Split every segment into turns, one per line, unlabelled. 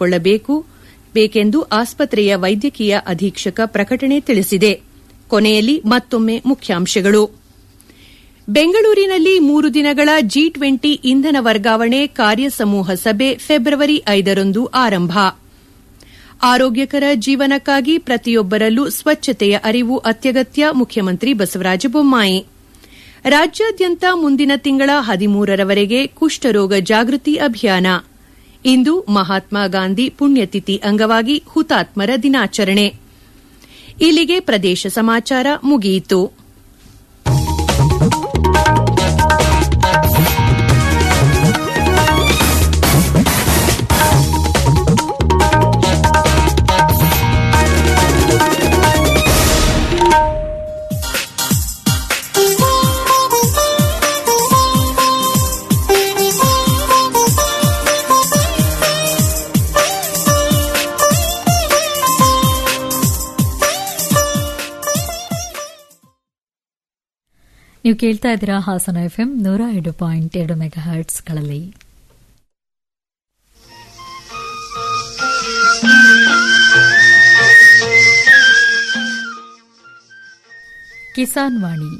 ಕೈಗೊಳ್ಳಬೇಕು ಬೇಕೆಂದು ಆಸ್ಪತ್ರೆಯ ವೈದ್ಯಕೀಯ ಅಧೀಕ್ಷಕ ಪ್ರಕಟಣೆ ತಿಳಿಸಿದೆ ಕೊನೆಯಲ್ಲಿ ಮತ್ತೊಮ್ಮೆ ಮುಖ್ಯಾಂಶಗಳು ಬೆಂಗಳೂರಿನಲ್ಲಿ ಮೂರು ದಿನಗಳ ಜಿ ಟ್ವೆಂಟಿ ಇಂಧನ ವರ್ಗಾವಣೆ ಕಾರ್ಯಸಮೂಹ ಸಭೆ ಫೆಬ್ರವರಿ ಐದರಂದು ಆರಂಭ ಆರೋಗ್ಯಕರ ಜೀವನಕ್ಕಾಗಿ ಪ್ರತಿಯೊಬ್ಬರಲ್ಲೂ ಸ್ವಚ್ಛತೆಯ ಅರಿವು ಅತ್ಯಗತ್ಯ ಮುಖ್ಯಮಂತ್ರಿ ಬಸವರಾಜ ಬೊಮ್ಮಾಯಿ ರಾಜ್ಯಾದ್ಯಂತ ಮುಂದಿನ ತಿಂಗಳ ಹದಿಮೂರರವರೆಗೆ ಕುಷ್ಠರೋಗ ಜಾಗೃತಿ ಅಭಿಯಾನ ಇಂದು ಮಹಾತ್ಮ ಗಾಂಧಿ ಪುಣ್ಯತಿಥಿ ಅಂಗವಾಗಿ ಹುತಾತ್ಮರ ದಿನಾಚರಣೆ ಇಲ್ಲಿಗೆ ಪ್ರದೇಶ ಸಮಾಚಾರ ಮುಗಿಯಿತು
ನೀವು ಕೇಳ್ತಾ ಇದ್ದೀರಾ ಹಾಸನ ಎಫ್ಎಂ ನೂರ ಎರಡು ಪಾಯಿಂಟ್ ಎರಡು ಮೆಗಾ ಹರ್ಟ್ಸ್ಗಳಲ್ಲಿ ಕಿಸಾನ್ ವಾಣಿ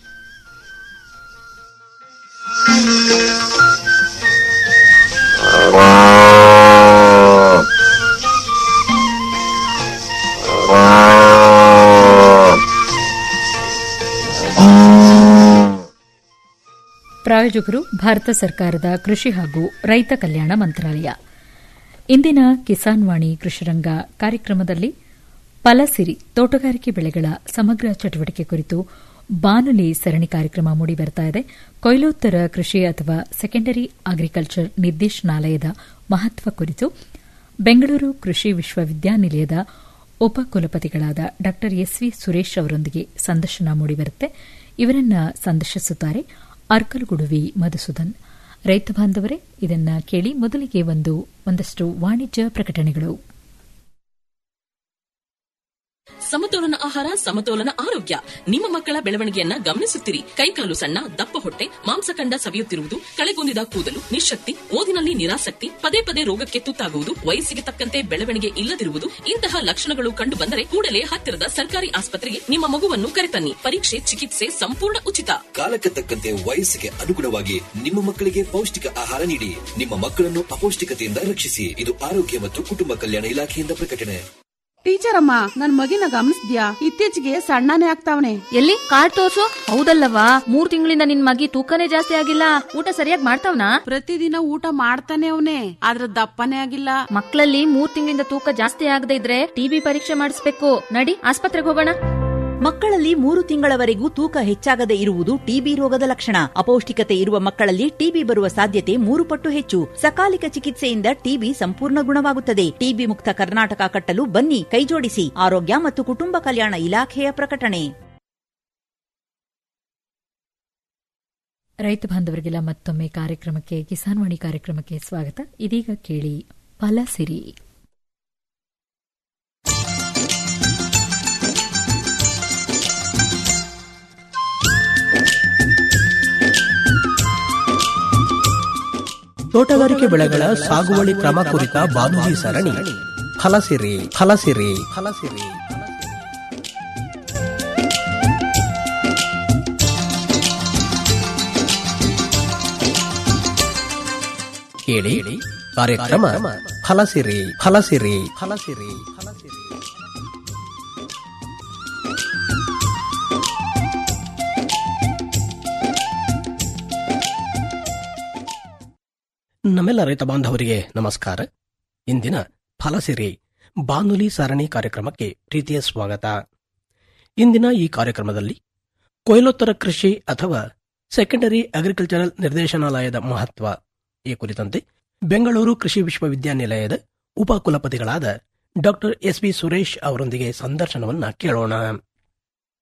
ಪ್ರಾಯೋಜಕರು ಭಾರತ ಸರ್ಕಾರದ ಕೃಷಿ ಹಾಗೂ ರೈತ ಕಲ್ಯಾಣ ಮಂತ್ರಾಲಯ ಇಂದಿನ ಕಿಸಾನ್ ವಾಣಿ ಕೃಷಿರಂಗ ಕಾರ್ಯಕ್ರಮದಲ್ಲಿ ಫಲಸಿರಿ ತೋಟಗಾರಿಕೆ ಬೆಳೆಗಳ ಸಮಗ್ರ ಚಟುವಟಿಕೆ ಕುರಿತು ಬಾನುಲಿ ಸರಣಿ ಕಾರ್ಯಕ್ರಮ ಮೂಡಿಬರ್ತಾ ಇದೆ ಕೊಯ್ಲೋತ್ತರ ಕೃಷಿ ಅಥವಾ ಸೆಕೆಂಡರಿ ಅಗ್ರಿಕಲ್ಚರ್ ನಿರ್ದೇಶನಾಲಯದ ಮಹತ್ವ ಕುರಿತು ಬೆಂಗಳೂರು ಕೃಷಿ ವಿಶ್ವವಿದ್ಯಾನಿಲಯದ ಉಪಕುಲಪತಿಗಳಾದ ಡಾ ಎಸ್ವಿ ಸುರೇಶ್ ಅವರೊಂದಿಗೆ ಸಂದರ್ಶನ ಮೂಡಿಬರುತ್ತೆ ಇವರನ್ನ ಸಂದರ್ಶಿಸುತ್ತಾರೆ ಅರ್ಕಲಗುಡುವಿ ಮಧುಸೂದನ್ ರೈತ ಬಾಂಧವರೇ ಇದನ್ನ ಕೇಳಿ ಮೊದಲಿಗೆ ಒಂದು ಒಂದಷ್ಟು ವಾಣಿಜ್ಯ ಪ್ರಕಟಣೆಗಳು
ಸಮತೋಲನ ಆಹಾರ ಸಮತೋಲನ ಆರೋಗ್ಯ ನಿಮ್ಮ ಮಕ್ಕಳ ಬೆಳವಣಿಗೆಯನ್ನ ಗಮನಿಸುತ್ತಿರಿ ಕೈಕಾಲು ಸಣ್ಣ ದಪ್ಪ ಹೊಟ್ಟೆ ಮಾಂಸಖಂಡ ಸವಿಯುತ್ತಿರುವುದು ಕಳೆಗುಂದಿದ ಕೂದಲು ನಿಶಕ್ತಿ ಓದಿನಲ್ಲಿ ನಿರಾಸಕ್ತಿ ಪದೇ ಪದೇ ರೋಗಕ್ಕೆ ತುತ್ತಾಗುವುದು ವಯಸ್ಸಿಗೆ ತಕ್ಕಂತೆ ಬೆಳವಣಿಗೆ ಇಲ್ಲದಿರುವುದು ಇಂತಹ ಲಕ್ಷಣಗಳು ಕಂಡು ಬಂದರೆ ಕೂಡಲೇ ಹತ್ತಿರದ ಸರ್ಕಾರಿ ಆಸ್ಪತ್ರೆಗೆ ನಿಮ್ಮ ಮಗುವನ್ನು ಕರೆತನ್ನಿ ಪರೀಕ್ಷೆ ಚಿಕಿತ್ಸೆ ಸಂಪೂರ್ಣ ಉಚಿತ
ಕಾಲಕ್ಕೆ ತಕ್ಕಂತೆ ವಯಸ್ಸಿಗೆ ಅನುಗುಣವಾಗಿ ನಿಮ್ಮ ಮಕ್ಕಳಿಗೆ ಪೌಷ್ಟಿಕ ಆಹಾರ ನೀಡಿ ನಿಮ್ಮ ಮಕ್ಕಳನ್ನು ಅಪೌಷ್ಟಿಕತೆಯಿಂದ ರಕ್ಷಿಸಿ ಇದು ಆರೋಗ್ಯ ಮತ್ತು ಕುಟುಂಬ ಕಲ್ಯಾಣ ಇಲಾಖೆಯಿಂದ ಪ್ರಕಟಣೆ
ಟೀಚರ್ ಅಮ್ಮ ನನ್ ಮಗಿನ ಗಮನಿಸ್ದ್ಯಾ ಇತ್ತೀಚೆಗೆ ಸಣ್ಣನೇ ಆಗ್ತಾವನೆ
ಎಲ್ಲಿ ಕಾರ್ಡ್ ತೋರ್ಸು ಹೌದಲ್ಲವಾ ಮೂರ್ ತಿಂಗಳಿಂದ ನಿನ್ ಮಗಿ ತೂಕನೇ ಜಾಸ್ತಿ ಆಗಿಲ್ಲ ಊಟ ಸರಿಯಾಗಿ ಮಾಡ್ತಾವ್ನಾ
ಪ್ರತಿದಿನ ಊಟ ಮಾಡ್ತಾನೆ ಅವನೇ ಆದ್ರ ದಪ್ಪನೇ ಆಗಿಲ್ಲ
ಮಕ್ಕಳಲ್ಲಿ ಮೂರ್ ತಿಂಗಳಿಂದ ತೂಕ ಜಾಸ್ತಿ ಆಗದೆ ಇದ್ರೆ ಟಿಬಿ ಪರೀಕ್ಷೆ ಮಾಡಿಸ್ಬೇಕು ನಡಿ ಆಸ್ಪತ್ರೆಗೆ ಹೋಗೋಣ
ಮಕ್ಕಳಲ್ಲಿ ಮೂರು ತಿಂಗಳವರೆಗೂ ತೂಕ ಹೆಚ್ಚಾಗದೆ ಇರುವುದು ಟಿಬಿ ರೋಗದ ಲಕ್ಷಣ ಅಪೌಷ್ಟಿಕತೆ ಇರುವ ಮಕ್ಕಳಲ್ಲಿ ಟಿಬಿ ಬರುವ ಸಾಧ್ಯತೆ ಮೂರು ಪಟ್ಟು ಹೆಚ್ಚು ಸಕಾಲಿಕ ಚಿಕಿತ್ಸೆಯಿಂದ ಟಿಬಿ ಸಂಪೂರ್ಣ ಗುಣವಾಗುತ್ತದೆ ಟಿಬಿ ಮುಕ್ತ ಕರ್ನಾಟಕ ಕಟ್ಟಲು ಬನ್ನಿ ಕೈಜೋಡಿಸಿ ಆರೋಗ್ಯ ಮತ್ತು ಕುಟುಂಬ ಕಲ್ಯಾಣ ಇಲಾಖೆಯ ಪ್ರಕಟಣೆ
ರೈತ ಬಾಂಧವರಿಗೆಲ್ಲ ಮತ್ತೊಮ್ಮೆ ಕಾರ್ಯಕ್ರಮಕ್ಕೆ ಕಿಸಾನ್ ವಾಣಿ ಕಾರ್ಯಕ್ರಮಕ್ಕೆ ಸ್ವಾಗತ ಇದೀಗ ಕೇಳಿ ಫಲಸಿರಿ
ತೋಟಗಾರಿಕೆ ಬೆಳೆಗಳ ಸಾಗುವಳಿ ಕ್ರಮ ಕುರಿತ ಬಾನುಲಿ ಸರಣಿ ಫಲಸಿರಿ ಫಲಸಿರಿ ಫಲಸಿರಿ ಕೇಳಿ ಕಾರ್ಯಕ್ರಮ ಫಲಸಿರಿ ಫಲಸಿರಿ ಫಲಸಿರಿ ಫಲಸಿರಿ ನಮ್ಮೆಲ್ಲ ರೈತ ಬಾಂಧವರಿಗೆ ನಮಸ್ಕಾರ ಇಂದಿನ ಫಲಸಿರಿ ಬಾನುಲಿ ಸರಣಿ ಕಾರ್ಯಕ್ರಮಕ್ಕೆ ಪ್ರೀತಿಯ ಸ್ವಾಗತ ಇಂದಿನ ಈ ಕಾರ್ಯಕ್ರಮದಲ್ಲಿ ಕೊಯ್ಲೋತ್ತರ ಕೃಷಿ ಅಥವಾ ಸೆಕೆಂಡರಿ ಅಗ್ರಿಕಲ್ಚರಲ್ ನಿರ್ದೇಶನಾಲಯದ ಮಹತ್ವ ಈ ಕುರಿತಂತೆ ಬೆಂಗಳೂರು ಕೃಷಿ ವಿಶ್ವವಿದ್ಯಾನಿಲಯದ ಉಪಕುಲಪತಿಗಳಾದ ಡಾಕ್ಟರ್ ಎಸ್ ಬಿ ಸುರೇಶ್ ಅವರೊಂದಿಗೆ ಸಂದರ್ಶನವನ್ನ ಕೇಳೋಣ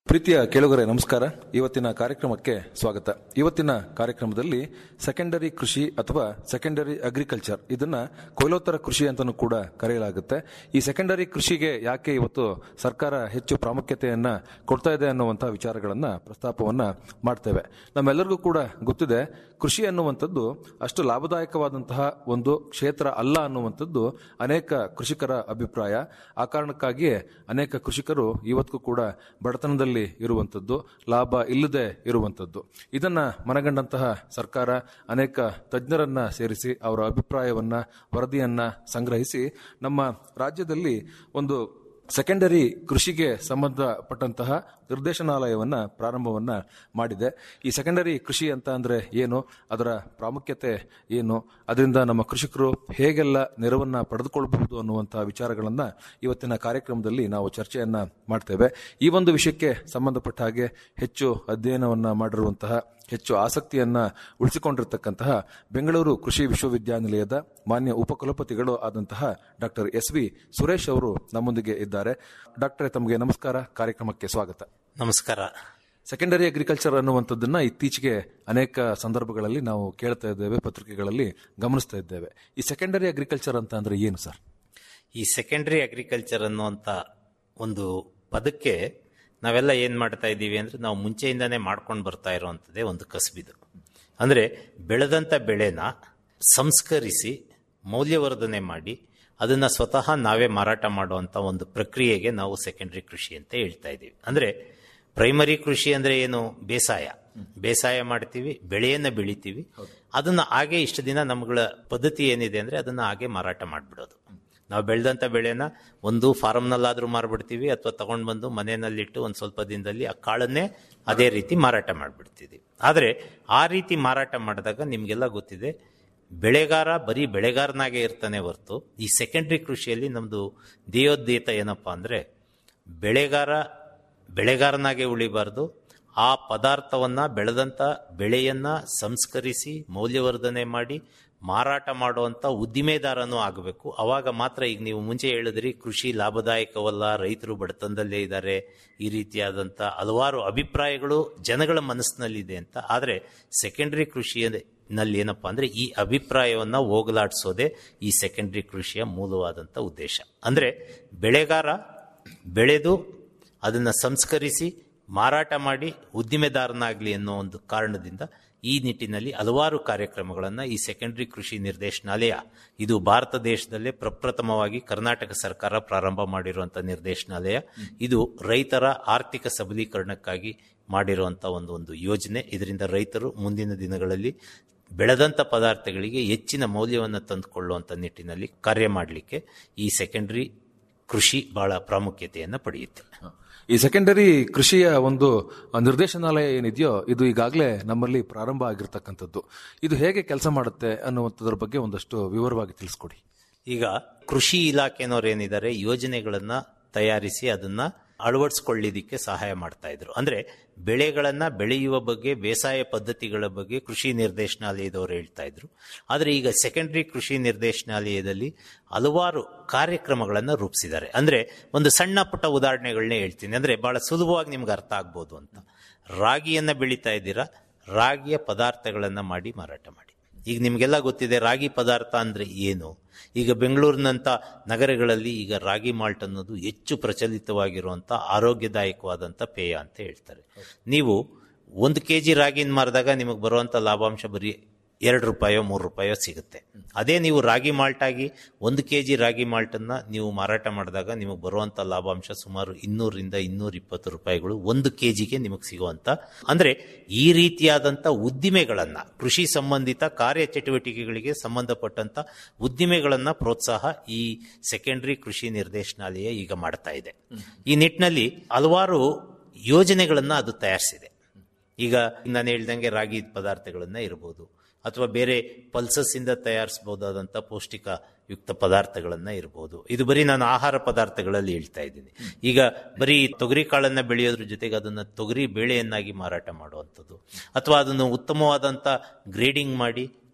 ಪ್ರೀತಿಯ ಕೇಳುಗರೆ ನಮಸ್ಕಾರ ಇವತ್ತಿನ ಕಾರ್ಯಕ್ರಮಕ್ಕೆ ಸ್ವಾಗತ ಇವತ್ತಿನ ಕಾರ್ಯಕ್ರಮದಲ್ಲಿ ಸೆಕೆಂಡರಿ ಕೃಷಿ ಅಥವಾ ಸೆಕೆಂಡರಿ ಅಗ್ರಿಕಲ್ಚರ್ ಇದನ್ನ ಕೊಯ್ಲೋತ್ತರ ಕೃಷಿ ಅಂತಾನೂ ಕೂಡ ಕರೆಯಲಾಗುತ್ತೆ ಈ ಸೆಕೆಂಡರಿ ಕೃಷಿಗೆ ಯಾಕೆ ಇವತ್ತು ಸರ್ಕಾರ ಹೆಚ್ಚು ಪ್ರಾಮುಖ್ಯತೆಯನ್ನ ಕೊಡ್ತಾ ಇದೆ ಅನ್ನುವಂತಹ ವಿಚಾರಗಳನ್ನ ಪ್ರಸ್ತಾಪವನ್ನ ಮಾಡ್ತೇವೆ ನಮ್ಮೆಲ್ಲರಿಗೂ ಕೂಡ ಗೊತ್ತಿದೆ ಕೃಷಿ ಅನ್ನುವಂಥದ್ದು ಅಷ್ಟು ಲಾಭದಾಯಕವಾದಂತಹ ಒಂದು ಕ್ಷೇತ್ರ ಅಲ್ಲ ಅನ್ನುವಂಥದ್ದು ಅನೇಕ ಕೃಷಿಕರ ಅಭಿಪ್ರಾಯ ಆ ಕಾರಣಕ್ಕಾಗಿಯೇ ಅನೇಕ ಕೃಷಿಕರು ಇವತ್ತಿಗೂ ಕೂಡ ಬಡತನದಲ್ಲಿ ಇರುವಂಥದ್ದು ಲಾಭ ಇಲ್ಲದೆ ಇರುವಂಥದ್ದು ಇದನ್ನ ಮನಗಂಡಂತಹ ಸರ್ಕಾರ ಅನೇಕ ತಜ್ಞರನ್ನ ಸೇರಿಸಿ ಅವರ ಅಭಿಪ್ರಾಯವನ್ನ ವರದಿಯನ್ನ ಸಂಗ್ರಹಿಸಿ ನಮ್ಮ ರಾಜ್ಯದಲ್ಲಿ ಒಂದು ಸೆಕೆಂಡರಿ ಕೃಷಿಗೆ ಸಂಬಂಧಪಟ್ಟಂತಹ ನಿರ್ದೇಶನಾಲಯವನ್ನ ಪ್ರಾರಂಭವನ್ನ ಮಾಡಿದೆ ಈ ಸೆಕೆಂಡರಿ ಕೃಷಿ ಅಂತ ಅಂದ್ರೆ ಏನು ಅದರ ಪ್ರಾಮುಖ್ಯತೆ ಏನು ಅದರಿಂದ ನಮ್ಮ ಕೃಷಿಕರು ಹೇಗೆಲ್ಲ ನೆರವನ್ನ ಪಡೆದುಕೊಳ್ಳಬಹುದು ಅನ್ನುವಂತಹ ವಿಚಾರಗಳನ್ನ ಇವತ್ತಿನ ಕಾರ್ಯಕ್ರಮದಲ್ಲಿ ನಾವು ಚರ್ಚೆಯನ್ನ ಮಾಡ್ತೇವೆ ಈ ಒಂದು ವಿಷಯಕ್ಕೆ ಸಂಬಂಧಪಟ್ಟ ಹಾಗೆ ಹೆಚ್ಚು ಅಧ್ಯಯನವನ್ನ ಮಾಡಿರುವಂತಹ ಹೆಚ್ಚು ಆಸಕ್ತಿಯನ್ನ ಉಳಿಸಿಕೊಂಡಿರತಕ್ಕಂತಹ ಬೆಂಗಳೂರು ಕೃಷಿ ವಿಶ್ವವಿದ್ಯಾನಿಲಯದ ಮಾನ್ಯ ಉಪಕುಲಪತಿಗಳು ಆದಂತಹ ಡಾಕ್ಟರ್ ಎಸ್ ವಿ ಸುರೇಶ್ ಅವರು ನಮ್ಮೊಂದಿಗೆ ಇದ್ದಾರೆ ಡಾಕ್ಟರ್ ತಮಗೆ ನಮಸ್ಕಾರ ಕಾರ್ಯಕ್ರಮಕ್ಕೆ ಸ್ವಾಗತ
ನಮಸ್ಕಾರ
ಸೆಕೆಂಡರಿ ಅಗ್ರಿಕಲ್ಚರ್ ಅನ್ನುವಂಥದ್ದನ್ನ ಇತ್ತೀಚೆಗೆ ಅನೇಕ ಸಂದರ್ಭಗಳಲ್ಲಿ ನಾವು ಕೇಳ್ತಾ ಇದ್ದೇವೆ ಪತ್ರಿಕೆಗಳಲ್ಲಿ ಗಮನಿಸ್ತಾ ಇದ್ದೇವೆ ಈ ಸೆಕೆಂಡರಿ ಅಗ್ರಿಕಲ್ಚರ್ ಅಂತ ಅಂದ್ರೆ ಏನು ಸರ್
ಈ ಸೆಕೆಂಡರಿ ಅಗ್ರಿಕಲ್ಚರ್ ಅನ್ನುವಂಥ ಒಂದು ಪದಕ್ಕೆ ನಾವೆಲ್ಲ ಏನ್ ಮಾಡ್ತಾ ಇದ್ದೀವಿ ಅಂದ್ರೆ ನಾವು ಮುಂಚೆಯಿಂದಾನೇ ಮಾಡ್ಕೊಂಡು ಬರ್ತಾ ಇರುವಂಥದ್ದೇ ಒಂದು ಕಸಬಿದು ಅಂದ್ರೆ ಬೆಳೆದಂಥ ಬೆಳೆನ ಸಂಸ್ಕರಿಸಿ ಮೌಲ್ಯವರ್ಧನೆ ಮಾಡಿ ಅದನ್ನ ಸ್ವತಃ ನಾವೇ ಮಾರಾಟ ಮಾಡುವಂತ ಒಂದು ಪ್ರಕ್ರಿಯೆಗೆ ನಾವು ಸೆಕೆಂಡರಿ ಕೃಷಿ ಅಂತ ಹೇಳ್ತಾ ಇದ್ದೀವಿ ಅಂದ್ರೆ ಪ್ರೈಮರಿ ಕೃಷಿ ಅಂದ್ರೆ ಏನು ಬೇಸಾಯ ಬೇಸಾಯ ಮಾಡ್ತೀವಿ ಬೆಳೆಯನ್ನ ಬೆಳಿತೀವಿ ಅದನ್ನ ಹಾಗೆ ಇಷ್ಟು ದಿನ ನಮ್ಗಳ ಪದ್ಧತಿ ಏನಿದೆ ಅಂದ್ರೆ ಅದನ್ನ ಹಾಗೆ ಮಾರಾಟ ಮಾಡ್ಬಿಡೋದು ನಾವು ಬೆಳೆದಂತ ಬೆಳೆನ ಒಂದು ಫಾರ್ಮ್ನಲ್ಲಾದ್ರೂ ಮಾರ್ಬಿಡ್ತೀವಿ ಅಥವಾ ತಗೊಂಡ್ ಬಂದು ಮನೆಯಲ್ಲಿಟ್ಟು ಒಂದು ಸ್ವಲ್ಪ ದಿನದಲ್ಲಿ ಆ ಕಾಳನ್ನೇ ಅದೇ ರೀತಿ ಮಾರಾಟ ಮಾಡ್ಬಿಡ್ತೀವಿ ಆದ್ರೆ ಆ ರೀತಿ ಮಾರಾಟ ಮಾಡಿದಾಗ ನಿಮ್ಗೆಲ್ಲ ಗೊತ್ತಿದೆ ಬೆಳೆಗಾರ ಬರೀ ಬೆಳೆಗಾರನಾಗೆ ಇರ್ತಾನೆ ಹೊರತು ಈ ಸೆಕೆಂಡರಿ ಕೃಷಿಯಲ್ಲಿ ನಮ್ದು ದೇಯೋದ್ದೇತ ಏನಪ್ಪಾ ಅಂದ್ರೆ ಬೆಳೆಗಾರ ಬೆಳೆಗಾರನಾಗೆ ಉಳಿಬಾರ್ದು ಆ ಪದಾರ್ಥವನ್ನ ಬೆಳೆದಂತ ಬೆಳೆಯನ್ನ ಸಂಸ್ಕರಿಸಿ ಮೌಲ್ಯವರ್ಧನೆ ಮಾಡಿ ಮಾರಾಟ ಮಾಡುವಂತ ಉದ್ದಿಮೆದಾರನೂ ಆಗಬೇಕು ಅವಾಗ ಮಾತ್ರ ಈಗ ನೀವು ಮುಂಚೆ ಹೇಳಿದ್ರಿ ಕೃಷಿ ಲಾಭದಾಯಕವಲ್ಲ ರೈತರು ಬಡತನದಲ್ಲೇ ಇದ್ದಾರೆ ಈ ರೀತಿಯಾದಂತ ಹಲವಾರು ಅಭಿಪ್ರಾಯಗಳು ಜನಗಳ ಮನಸ್ಸಿನಲ್ಲಿದೆ ಅಂತ ಆದ್ರೆ ಸೆಕೆಂಡರಿ ಕೃಷಿಯಲ್ಲಿ ಏನಪ್ಪಾ ಅಂದ್ರೆ ಈ ಅಭಿಪ್ರಾಯವನ್ನ ಹೋಗಲಾಡಿಸೋದೇ ಈ ಸೆಕೆಂಡರಿ ಕೃಷಿಯ ಮೂಲವಾದಂತ ಉದ್ದೇಶ ಅಂದ್ರೆ ಬೆಳೆಗಾರ ಬೆಳೆದು ಅದನ್ನ ಸಂಸ್ಕರಿಸಿ ಮಾರಾಟ ಮಾಡಿ ಉದ್ದಿಮೆದಾರನಾಗ್ಲಿ ಅನ್ನೋ ಒಂದು ಕಾರಣದಿಂದ ಈ ನಿಟ್ಟಿನಲ್ಲಿ ಹಲವಾರು ಕಾರ್ಯಕ್ರಮಗಳನ್ನು ಈ ಸೆಕೆಂಡರಿ ಕೃಷಿ ನಿರ್ದೇಶನಾಲಯ ಇದು ಭಾರತ ದೇಶದಲ್ಲೇ ಪ್ರಪ್ರಥಮವಾಗಿ ಕರ್ನಾಟಕ ಸರ್ಕಾರ ಪ್ರಾರಂಭ ಮಾಡಿರುವಂತಹ ನಿರ್ದೇಶನಾಲಯ ಇದು ರೈತರ ಆರ್ಥಿಕ ಸಬಲೀಕರಣಕ್ಕಾಗಿ ಮಾಡಿರುವಂತ ಒಂದು ಒಂದು ಯೋಜನೆ ಇದರಿಂದ ರೈತರು ಮುಂದಿನ ದಿನಗಳಲ್ಲಿ ಬೆಳೆದಂತ ಪದಾರ್ಥಗಳಿಗೆ ಹೆಚ್ಚಿನ ಮೌಲ್ಯವನ್ನು ತಂದುಕೊಳ್ಳುವಂತ ನಿಟ್ಟಿನಲ್ಲಿ ಕಾರ್ಯ ಮಾಡಲಿಕ್ಕೆ ಈ ಸೆಕೆಂಡರಿ ಕೃಷಿ ಬಹಳ ಪ್ರಾಮುಖ್ಯತೆಯನ್ನು ಪಡೆಯುತ್ತೆ
ಈ ಸೆಕೆಂಡರಿ ಕೃಷಿಯ ಒಂದು ನಿರ್ದೇಶನಾಲಯ ಏನಿದೆಯೋ ಇದು ಈಗಾಗಲೇ ನಮ್ಮಲ್ಲಿ ಪ್ರಾರಂಭ ಆಗಿರ್ತಕ್ಕಂಥದ್ದು ಇದು ಹೇಗೆ ಕೆಲಸ ಮಾಡುತ್ತೆ ಅನ್ನುವಂಥದ್ರ ಬಗ್ಗೆ ಒಂದಷ್ಟು ವಿವರವಾಗಿ ತಿಳಿಸ್ಕೊಡಿ
ಈಗ ಕೃಷಿ ಇಲಾಖೆನವ್ರು ಏನಿದ್ದಾರೆ ಯೋಜನೆಗಳನ್ನ ತಯಾರಿಸಿ ಅದನ್ನ ಅಳವಡಿಸ್ಕೊಳ್ಳಿದಿಕ್ಕೆ ಸಹಾಯ ಮಾಡ್ತಾ ಇದ್ರು ಅಂದ್ರೆ ಬೆಳೆಗಳನ್ನ ಬೆಳೆಯುವ ಬಗ್ಗೆ ಬೇಸಾಯ ಪದ್ಧತಿಗಳ ಬಗ್ಗೆ ಕೃಷಿ ನಿರ್ದೇಶನಾಲಯದವರು ಹೇಳ್ತಾ ಇದ್ರು ಆದ್ರೆ ಈಗ ಸೆಕೆಂಡರಿ ಕೃಷಿ ನಿರ್ದೇಶನಾಲಯದಲ್ಲಿ ಹಲವಾರು ಕಾರ್ಯಕ್ರಮಗಳನ್ನ ರೂಪಿಸಿದ್ದಾರೆ ಅಂದ್ರೆ ಒಂದು ಸಣ್ಣ ಪುಟ್ಟ ಉದಾಹರಣೆಗಳನ್ನೇ ಹೇಳ್ತೀನಿ ಅಂದ್ರೆ ಬಹಳ ಸುಲಭವಾಗಿ ನಿಮ್ಗೆ ಅರ್ಥ ಆಗ್ಬೋದು ಅಂತ ರಾಗಿಯನ್ನ ಬೆಳೀತಾ ಇದ್ದೀರಾ ರಾಗಿಯ ಪದಾರ್ಥಗಳನ್ನ ಮಾಡಿ ಮಾರಾಟ ಮಾಡಿ ಈಗ ನಿಮ್ಗೆಲ್ಲ ಗೊತ್ತಿದೆ ರಾಗಿ ಪದಾರ್ಥ ಅಂದ್ರೆ ಏನು ಈಗ ಬೆಂಗಳೂರಿನಂತ ನಗರಗಳಲ್ಲಿ ಈಗ ರಾಗಿ ಮಾಲ್ಟ್ ಅನ್ನೋದು ಹೆಚ್ಚು ಪ್ರಚಲಿತವಾಗಿರುವಂತ ಆರೋಗ್ಯದಾಯಕವಾದಂತ ಪೇಯ ಅಂತ ಹೇಳ್ತಾರೆ ನೀವು ಒಂದು ಕೆ ಜಿ ರಾಗಿನ ಮಾರಿದಾಗ ನಿಮಗೆ ಬರುವಂತ ಲಾಭಾಂಶ ಬರೀ ಎರಡು ರೂಪಾಯೋ ಮೂರು ರೂಪಾಯೋ ಸಿಗುತ್ತೆ ಅದೇ ನೀವು ರಾಗಿ ಮಾಲ್ಟ್ ಆಗಿ ಒಂದು ಕೆ ಜಿ ರಾಗಿ ಮಾಲ್ಟನ್ನ ನೀವು ಮಾರಾಟ ಮಾಡಿದಾಗ ನಿಮಗೆ ಬರುವಂತ ಲಾಭಾಂಶ ಸುಮಾರು ಇನ್ನೂರಿಂದ ಇನ್ನೂರ ಇಪ್ಪತ್ತು ರೂಪಾಯಿಗಳು ಒಂದು ಕೆ ಜಿಗೆ ನಿಮಗೆ ಸಿಗುವಂತ ಅಂದ್ರೆ ಈ ರೀತಿಯಾದಂತ ಉದ್ದಿಮೆಗಳನ್ನ ಕೃಷಿ ಸಂಬಂಧಿತ ಕಾರ್ಯ ಚಟುವಟಿಕೆಗಳಿಗೆ ಸಂಬಂಧಪಟ್ಟಂತ ಉದ್ದಿಮೆಗಳನ್ನ ಪ್ರೋತ್ಸಾಹ ಈ ಸೆಕೆಂಡರಿ ಕೃಷಿ ನಿರ್ದೇಶನಾಲಯ ಈಗ ಮಾಡ್ತಾ ಇದೆ ಈ ನಿಟ್ಟಿನಲ್ಲಿ ಹಲವಾರು ಯೋಜನೆಗಳನ್ನ ಅದು ತಯಾರಿಸಿದೆ ಈಗ ನಾನು ಹೇಳ್ದಂಗೆ ರಾಗಿ ಪದಾರ್ಥಗಳನ್ನ ಇರಬಹುದು ಅಥವಾ ಬೇರೆ ಪಲ್ಸಸ್ ಇಂದ ತಯಾರಿಸಬಹುದಾದಂಥ ಪೌಷ್ಟಿಕ ಯುಕ್ತ ಪದಾರ್ಥಗಳನ್ನ ಇರಬಹುದು ಇದು ಬರೀ ನಾನು ಆಹಾರ ಪದಾರ್ಥಗಳಲ್ಲಿ ಹೇಳ್ತಾ ಇದ್ದೀನಿ ಈಗ ಬರೀ ತೊಗರಿ ಕಾಳನ್ನ ಬೆಳೆಯೋದ್ರ ಜೊತೆಗೆ ಅದನ್ನ ತೊಗರಿ ಬೇಳೆಯನ್ನಾಗಿ ಮಾರಾಟ ಮಾಡುವಂಥದ್ದು ಅಥವಾ ಅದನ್ನು ಉತ್ತಮವಾದಂಥ ಗ್ರೇಡಿಂಗ್ ಮಾಡಿ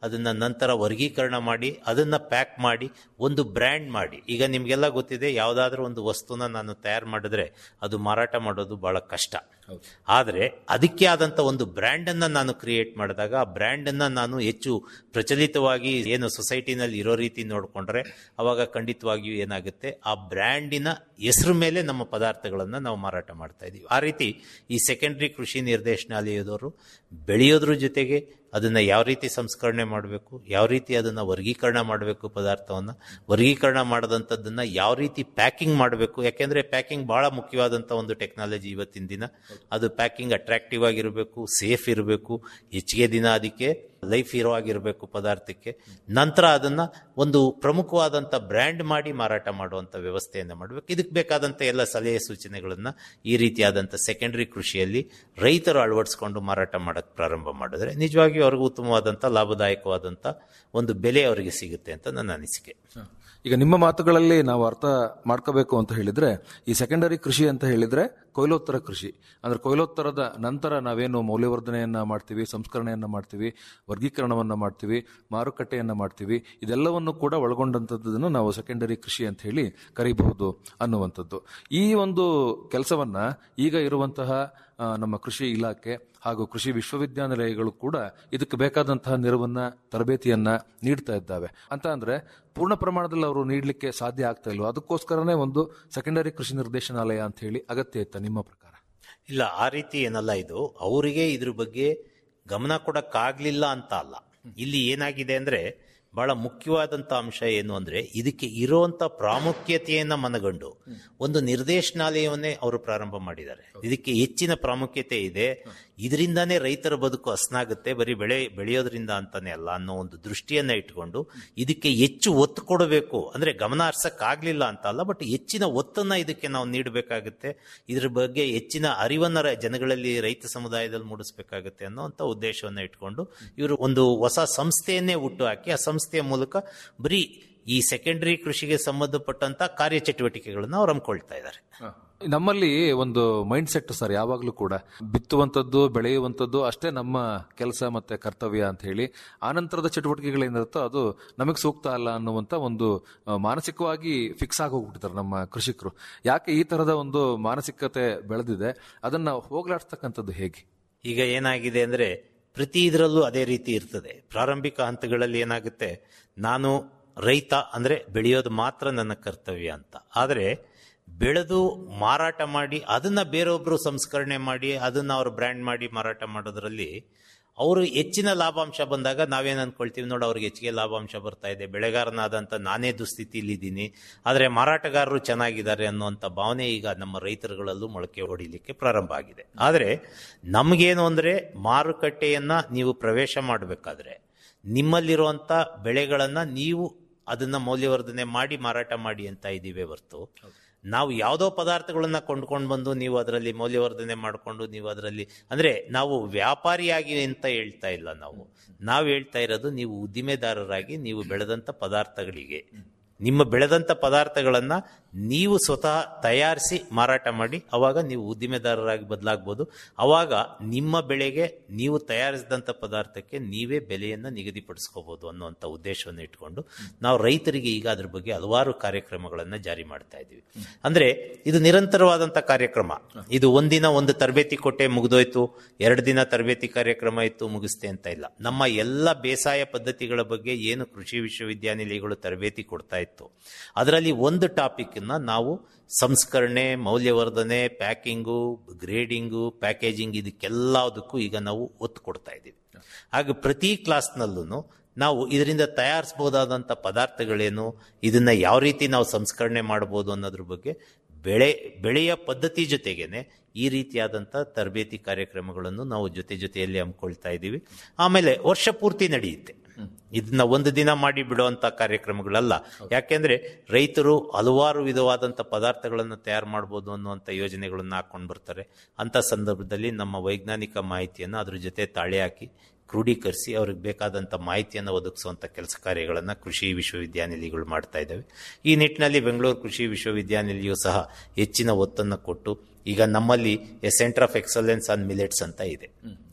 ಅದನ್ನ ನಂತರ ವರ್ಗೀಕರಣ ಮಾಡಿ ಅದನ್ನ ಪ್ಯಾಕ್ ಮಾಡಿ ಒಂದು ಬ್ರ್ಯಾಂಡ್ ಮಾಡಿ ಈಗ ನಿಮಗೆಲ್ಲ ಗೊತ್ತಿದೆ ಯಾವುದಾದ್ರೂ ಒಂದು ವಸ್ತುನ ನಾನು ತಯಾರು ಮಾಡಿದ್ರೆ ಅದು ಮಾರಾಟ ಮಾಡೋದು ಬಹಳ ಕಷ್ಟ ಆದರೆ ಅದಕ್ಕೆ ಆದಂತ ಒಂದು ಬ್ರ್ಯಾಂಡ್ ಅನ್ನ ನಾನು ಕ್ರಿಯೇಟ್ ಮಾಡಿದಾಗ ಆ ಬ್ರ್ಯಾಂಡ್ ಅನ್ನ ನಾನು ಹೆಚ್ಚು ಪ್ರಚಲಿತವಾಗಿ ಏನು ಸೊಸೈಟಿನಲ್ಲಿ ಇರೋ ರೀತಿ ನೋಡಿಕೊಂಡ್ರೆ ಅವಾಗ ಖಂಡಿತವಾಗಿಯೂ ಏನಾಗುತ್ತೆ ಆ ಬ್ರ್ಯಾಂಡಿನ ಹೆಸರು ಮೇಲೆ ನಮ್ಮ ಪದಾರ್ಥಗಳನ್ನ ನಾವು ಮಾರಾಟ ಮಾಡ್ತಾ ಇದೀವಿ ಆ ರೀತಿ ಈ ಸೆಕೆಂಡರಿ ಕೃಷಿ ನಿರ್ದೇಶನಾಲಯದವರು ಬೆಳೆಯೋದ್ರ ಜೊತೆಗೆ ಅದನ್ನ ಯಾವ ರೀತಿ ಸಂಸ್ಕರಣೆ ಮಾಡಬೇಕು ಯಾವ ರೀತಿ ಅದನ್ನ ವರ್ಗೀಕರಣ ಮಾಡಬೇಕು ಪದಾರ್ಥವನ್ನ ವರ್ಗೀಕರಣ ಮಾಡದಂಥದ್ದನ್ನ ಯಾವ ರೀತಿ ಪ್ಯಾಕಿಂಗ್ ಮಾಡಬೇಕು ಯಾಕೆಂದ್ರೆ ಪ್ಯಾಕಿಂಗ್ ಬಹಳ ಮುಖ್ಯವಾದಂಥ ಒಂದು ಟೆಕ್ನಾಲಜಿ ಇವತ್ತಿನ ದಿನ ಅದು ಪ್ಯಾಕಿಂಗ್ ಅಟ್ರಾಕ್ಟಿವ್ ಆಗಿರಬೇಕು ಸೇಫ್ ಇರಬೇಕು ಹೆಚ್ಚಿಗೆ ದಿನ ಅದಕ್ಕೆ ಲೈಫ್ ಇರೋ ಆಗಿರಬೇಕು ಪದಾರ್ಥಕ್ಕೆ ನಂತರ ಅದನ್ನ ಒಂದು ಪ್ರಮುಖವಾದಂಥ ಬ್ರ್ಯಾಂಡ್ ಮಾಡಿ ಮಾರಾಟ ಮಾಡುವಂಥ ವ್ಯವಸ್ಥೆಯನ್ನು ಮಾಡಬೇಕು ಇದಕ್ಕೆ ಬೇಕಾದಂಥ ಎಲ್ಲ ಸಲಹೆ ಸೂಚನೆಗಳನ್ನ ಈ ರೀತಿಯಾದಂಥ ಸೆಕೆಂಡರಿ ಕೃಷಿಯಲ್ಲಿ ರೈತರು ಅಳವಡಿಸ್ಕೊಂಡು ಮಾರಾಟ ಮಾಡಕ್ಕೆ ಪ್ರಾರಂಭ ಮಾಡಿದ್ರೆ ನಿಜವಾಗಿಯೂ ಅವ್ರಿಗೂ ಉತ್ತಮವಾದಂಥ ಲಾಭದಾಯಕವಾದಂಥ ಒಂದು ಬೆಲೆ ಅವರಿಗೆ ಸಿಗುತ್ತೆ ಅಂತ ನನ್ನ ಅನಿಸಿಕೆ
ಈಗ ನಿಮ್ಮ ಮಾತುಗಳಲ್ಲಿ ನಾವು ಅರ್ಥ ಮಾಡ್ಕೋಬೇಕು ಅಂತ ಹೇಳಿದ್ರೆ ಈ ಸೆಕೆಂಡರಿ ಕೃಷಿ ಅಂತ ಹೇಳಿದ್ರೆ ಕೊಯ್ಲೋತ್ತರ ಕೃಷಿ ಅಂದ್ರೆ ಕೊಯ್ಲೋತ್ತರದ ನಂತರ ನಾವೇನು ಮೌಲ್ಯವರ್ಧನೆಯನ್ನ ಮಾಡ್ತೀವಿ ಸಂಸ್ಕರಣೆಯನ್ನ ಮಾಡ್ತೀವಿ ವರ್ಗೀಕರಣವನ್ನ ಮಾಡ್ತೀವಿ ಮಾರುಕಟ್ಟೆಯನ್ನ ಮಾಡ್ತೀವಿ ಇದೆಲ್ಲವನ್ನು ಕೂಡ ಒಳಗೊಂಡಂಥದ್ದನ್ನು ನಾವು ಸೆಕೆಂಡರಿ ಕೃಷಿ ಅಂತ ಹೇಳಿ ಕರೀಬಹುದು ಅನ್ನುವಂಥದ್ದು ಈ ಒಂದು ಕೆಲಸವನ್ನ ಈಗ ಇರುವಂತಹ ಆ, ನಮ್ಮ ಕೃಷಿ ಇಲಾಖೆ ಹಾಗೂ ಕೃಷಿ ವಿಶ್ವವಿದ್ಯಾನಿಲಯಗಳು ಕೂಡ ಇದಕ್ಕೆ ಬೇಕಾದಂತಹ ನೆರವನ್ನ ತರಬೇತಿಯನ್ನ ನೀಡ್ತಾ ಇದ್ದಾವೆ ಅಂತ ಅಂದ್ರೆ ಪೂರ್ಣ ಪ್ರಮಾಣದಲ್ಲಿ ಅವರು ನೀಡಲಿಕ್ಕೆ ಸಾಧ್ಯ ಆಗ್ತಾ ಇಲ್ವಾ ಅದಕ್ಕೋಸ್ಕರನೇ ಒಂದು ಸೆಕೆಂಡರಿ ಕೃಷಿ ನಿರ್ದೇಶನಾಲಯ ಅಂತ ಹೇಳಿ ಅಗತ್ಯ ಇತ್ತ ನಿಮ್ಮ ಪ್ರಕಾರ
ಇಲ್ಲ ಆ ರೀತಿ ಏನಲ್ಲ ಇದು ಅವರಿಗೆ ಇದ್ರ ಬಗ್ಗೆ ಗಮನ ಕೊಡಕ್ಕಾಗ್ಲಿಲ್ಲ ಅಂತ ಅಲ್ಲ ಇಲ್ಲಿ ಏನಾಗಿದೆ ಅಂದ್ರೆ ಬಹಳ ಮುಖ್ಯವಾದಂತ ಅಂಶ ಏನು ಅಂದ್ರೆ ಇದಕ್ಕೆ ಇರುವಂತ ಪ್ರಾಮುಖ್ಯತೆಯನ್ನ ಮನಗಂಡು ಒಂದು ನಿರ್ದೇಶನಾಲಯವನ್ನೇ ಅವರು ಪ್ರಾರಂಭ ಮಾಡಿದ್ದಾರೆ ಇದಕ್ಕೆ ಹೆಚ್ಚಿನ ಪ್ರಾಮುಖ್ಯತೆ ಇದೆ ಇದರಿಂದಾನೇ ರೈತರ ಬದುಕು ಹಸ್ನಾಗುತ್ತೆ ಬರೀ ಬೆಳೆ ಬೆಳೆಯೋದ್ರಿಂದ ಅಂತಾನೆ ಅಲ್ಲ ಅನ್ನೋ ಒಂದು ದೃಷ್ಟಿಯನ್ನ ಇಟ್ಕೊಂಡು ಇದಕ್ಕೆ ಹೆಚ್ಚು ಒತ್ತು ಕೊಡಬೇಕು ಅಂದ್ರೆ ಗಮನ ಹರ್ಸಕ್ಕಾಗ್ಲಿಲ್ಲ ಅಂತ ಅಲ್ಲ ಬಟ್ ಹೆಚ್ಚಿನ ಒತ್ತನ್ನ ಇದಕ್ಕೆ ನಾವು ನೀಡಬೇಕಾಗುತ್ತೆ ಇದ್ರ ಬಗ್ಗೆ ಹೆಚ್ಚಿನ ಅರಿವನ್ನ ರ- ಜನಗಳಲ್ಲಿ ರೈತ ಸಮುದಾಯದಲ್ಲಿ ಮೂಡಿಸಬೇಕಾಗುತ್ತೆ ಅನ್ನೋಂಥ ಉದ್ದೇಶವನ್ನ ಇಟ್ಕೊಂಡು ಇವರು ಒಂದು ಹೊಸ ಸಂಸ್ಥೆಯನ್ನೇ ಹುಟ್ಟು ಹಾಕಿ ಆ ಸಂಸ್ಥೆಯ ಮೂಲಕ ಬರೀ ಈ ಸೆಕೆಂಡರಿ ಕೃಷಿಗೆ ಸಂಬಂಧಪಟ್ಟಂತ ಕಾರ್ಯಚಟುವಟಿಕೆಗಳನ್ನ ಅವ್ರು ಹಮ್ಮಿಕೊಳ್ತಾ ಇದ್ದಾರೆ
ನಮ್ಮಲ್ಲಿ ಒಂದು ಮೈಂಡ್ ಸೆಟ್ ಸರ್ ಯಾವಾಗಲೂ ಕೂಡ ಬಿತ್ತುವಂಥದ್ದು ಬೆಳೆಯುವಂಥದ್ದು ಅಷ್ಟೇ ನಮ್ಮ ಕೆಲಸ ಮತ್ತೆ ಕರ್ತವ್ಯ ಅಂತ ಹೇಳಿ ಆನಂತರದ ಚಟುವಟಿಕೆಗಳೇನಿರುತ್ತೋ ಅದು ನಮಗೆ ಸೂಕ್ತ ಅಲ್ಲ ಅನ್ನುವಂಥ ಒಂದು ಆ, ಮಾನಸಿಕವಾಗಿ ಫಿಕ್ಸ್ ಆಗಿ ಹೋಗ್ಬಿಟ್ಟಿದ್ದಾರೆ ನಮ್ಮ ಕೃಷಿಕರು ಯಾಕೆ ಈ ತರದ ಒಂದು ಮಾನಸಿಕತೆ ಬೆಳೆದಿದೆ ಅದನ್ನ ಹೋಗ್ಲಾಡ್ಸ್ತಕ್ಕಂಥದ್ದು ಹೇಗೆ
ಈಗ ಏನಾಗಿದೆ ಅಂದ್ರೆ ಪ್ರತಿ ಇದರಲ್ಲೂ ಅದೇ ರೀತಿ ಇರ್ತದೆ ಪ್ರಾರಂಭಿಕ ಹಂತಗಳಲ್ಲಿ ಏನಾಗುತ್ತೆ ನಾನು ರೈತ ಅಂದ್ರೆ ಬೆಳೆಯೋದು ಮಾತ್ರ ನನ್ನ ಕರ್ತವ್ಯ ಅಂತ ಆದರೆ ಬೆಳೆದು ಮಾರಾಟ ಮಾಡಿ ಅದನ್ನ ಬೇರೊಬ್ರು ಸಂಸ್ಕರಣೆ ಮಾಡಿ ಅದನ್ನ ಅವ್ರು ಬ್ರ್ಯಾಂಡ್ ಮಾಡಿ ಮಾರಾಟ ಮಾಡೋದ್ರಲ್ಲಿ ಅವರು ಹೆಚ್ಚಿನ ಲಾಭಾಂಶ ಬಂದಾಗ ನಾವೇನ್ ಅನ್ಕೊಳ್ತೀವಿ ನೋಡಿ ಅವ್ರಿಗೆ ಹೆಚ್ಚಿಗೆ ಲಾಭಾಂಶ ಬರ್ತಾ ಇದೆ ಬೆಳೆಗಾರನಾದಂತ ನಾನೇ ದುಸ್ಥಿತಿಲಿದ್ದೀನಿ ಆದರೆ ಮಾರಾಟಗಾರರು ಚೆನ್ನಾಗಿದ್ದಾರೆ ಅನ್ನುವಂಥ ಭಾವನೆ ಈಗ ನಮ್ಮ ರೈತರುಗಳಲ್ಲೂ ಮೊಳಕೆ ಹೊಡಿಲಿಕ್ಕೆ ಪ್ರಾರಂಭ ಆಗಿದೆ ಆದರೆ ನಮಗೇನು ಅಂದ್ರೆ ಮಾರುಕಟ್ಟೆಯನ್ನ ನೀವು ಪ್ರವೇಶ ಮಾಡಬೇಕಾದ್ರೆ ನಿಮ್ಮಲ್ಲಿರುವಂತ ಬೆಳೆಗಳನ್ನ ನೀವು ಅದನ್ನ ಮೌಲ್ಯವರ್ಧನೆ ಮಾಡಿ ಮಾರಾಟ ಮಾಡಿ ಅಂತ ಇದ್ದೀವಿ ಹೊರ್ತು ನಾವು ಯಾವುದೋ ಪದಾರ್ಥಗಳನ್ನ ಕೊಂಡ್ಕೊಂಡು ಬಂದು ನೀವು ಅದರಲ್ಲಿ ಮೌಲ್ಯವರ್ಧನೆ ಮಾಡಿಕೊಂಡು ನೀವು ಅದರಲ್ಲಿ ಅಂದ್ರೆ ನಾವು ವ್ಯಾಪಾರಿಯಾಗಿ ಅಂತ ಹೇಳ್ತಾ ಇಲ್ಲ ನಾವು ನಾವು ಹೇಳ್ತಾ ಇರೋದು ನೀವು ಉದ್ದಿಮೆದಾರರಾಗಿ ನೀವು ಬೆಳೆದಂತ ಪದಾರ್ಥಗಳಿಗೆ ನಿಮ್ಮ ಬೆಳೆದಂತ ಪದಾರ್ಥಗಳನ್ನ ನೀವು ಸ್ವತಃ ತಯಾರಿಸಿ ಮಾರಾಟ ಮಾಡಿ ಅವಾಗ ನೀವು ಉದ್ದಿಮೆದಾರರಾಗಿ ಬದಲಾಗ್ಬೋದು ಅವಾಗ ನಿಮ್ಮ ಬೆಳೆಗೆ ನೀವು ತಯಾರಿಸಿದಂಥ ಪದಾರ್ಥಕ್ಕೆ ನೀವೇ ಬೆಲೆಯನ್ನು ನಿಗದಿಪಡಿಸ್ಕೋಬಹುದು ಅನ್ನುವಂಥ ಉದ್ದೇಶವನ್ನು ಇಟ್ಕೊಂಡು ನಾವು ರೈತರಿಗೆ ಈಗ ಅದ್ರ ಬಗ್ಗೆ ಹಲವಾರು ಕಾರ್ಯಕ್ರಮಗಳನ್ನು ಜಾರಿ ಮಾಡ್ತಾ ಇದ್ದೀವಿ ಅಂದ್ರೆ ಇದು ನಿರಂತರವಾದಂಥ ಕಾರ್ಯಕ್ರಮ ಇದು ಒಂದಿನ ಒಂದು ತರಬೇತಿ ಕೊಟ್ಟೆ ಮುಗಿದೋಯ್ತು ಎರಡು ದಿನ ತರಬೇತಿ ಕಾರ್ಯಕ್ರಮ ಇತ್ತು ಮುಗಿಸ್ತೆ ಅಂತ ಇಲ್ಲ ನಮ್ಮ ಎಲ್ಲ ಬೇಸಾಯ ಪದ್ಧತಿಗಳ ಬಗ್ಗೆ ಏನು ಕೃಷಿ ವಿಶ್ವವಿದ್ಯಾನಿಲಯಗಳು ತರಬೇತಿ ಕೊಡ್ತಾ ಇತ್ತು ಅದರಲ್ಲಿ ಒಂದು ಟಾಪಿಕ್ ನಾವು ಸಂಸ್ಕರಣೆ ಮೌಲ್ಯವರ್ಧನೆ ಪ್ಯಾಕಿಂಗು ಗ್ರೇಡಿಂಗು ಪ್ಯಾಕೇಜಿಂಗ್ ಇದಕ್ಕೆಲ್ಲದಕ್ಕೂ ಈಗ ನಾವು ಒತ್ತು ಕೊಡ್ತಾ ಇದ್ದೀವಿ ಹಾಗೆ ಪ್ರತಿ ಕ್ಲಾಸ್ನಲ್ಲೂ ನಾವು ಇದರಿಂದ ತಯಾರಿಸಬಹುದಾದಂಥ ಪದಾರ್ಥಗಳೇನು ಇದನ್ನ ಯಾವ ರೀತಿ ನಾವು ಸಂಸ್ಕರಣೆ ಮಾಡ್ಬೋದು ಅನ್ನೋದ್ರ ಬಗ್ಗೆ ಬೆಳೆ ಬೆಳೆಯ ಪದ್ಧತಿ ಜೊತೆಗೇನೆ ಈ ರೀತಿಯಾದಂಥ ತರಬೇತಿ ಕಾರ್ಯಕ್ರಮಗಳನ್ನು ನಾವು ಜೊತೆ ಜೊತೆಯಲ್ಲಿ ಹಮ್ಮಿಕೊಳ್ತಾ ಇದ್ದೀವಿ ಆಮೇಲೆ ವರ್ಷ ಪೂರ್ತಿ ನಡೆಯುತ್ತೆ ಇದನ್ನ ಒಂದು ದಿನ ಮಾಡಿ ಬಿಡುವಂತ ಕಾರ್ಯಕ್ರಮಗಳಲ್ಲ ಯಾಕೆಂದ್ರೆ ರೈತರು ಹಲವಾರು ವಿಧವಾದಂಥ ಪದಾರ್ಥಗಳನ್ನು ತಯಾರು ಮಾಡ್ಬೋದು ಅನ್ನುವಂಥ ಯೋಜನೆಗಳನ್ನು ಹಾಕೊಂಡು ಬರ್ತಾರೆ ಅಂತ ಸಂದರ್ಭದಲ್ಲಿ ನಮ್ಮ ವೈಜ್ಞಾನಿಕ ಮಾಹಿತಿಯನ್ನು ಅದ್ರ ಜೊತೆ ತಾಳೆ ಹಾಕಿ ಕ್ರೋಢೀಕರಿಸಿ ಅವ್ರಿಗೆ ಬೇಕಾದಂಥ ಮಾಹಿತಿಯನ್ನು ಒದಗಿಸುವಂಥ ಕೆಲಸ ಕಾರ್ಯಗಳನ್ನು ಕೃಷಿ ವಿಶ್ವವಿದ್ಯಾನಿಲಯಗಳು ಮಾಡ್ತಾ ಇದ್ದಾವೆ ಈ ನಿಟ್ಟಿನಲ್ಲಿ ಬೆಂಗಳೂರು ಕೃಷಿ ವಿಶ್ವವಿದ್ಯಾನಿಲಯವು ಸಹ ಹೆಚ್ಚಿನ ಒತ್ತನ್ನು ಕೊಟ್ಟು ಈಗ ನಮ್ಮಲ್ಲಿ a centre of excellence on millets ಅಂತ ಇದೆ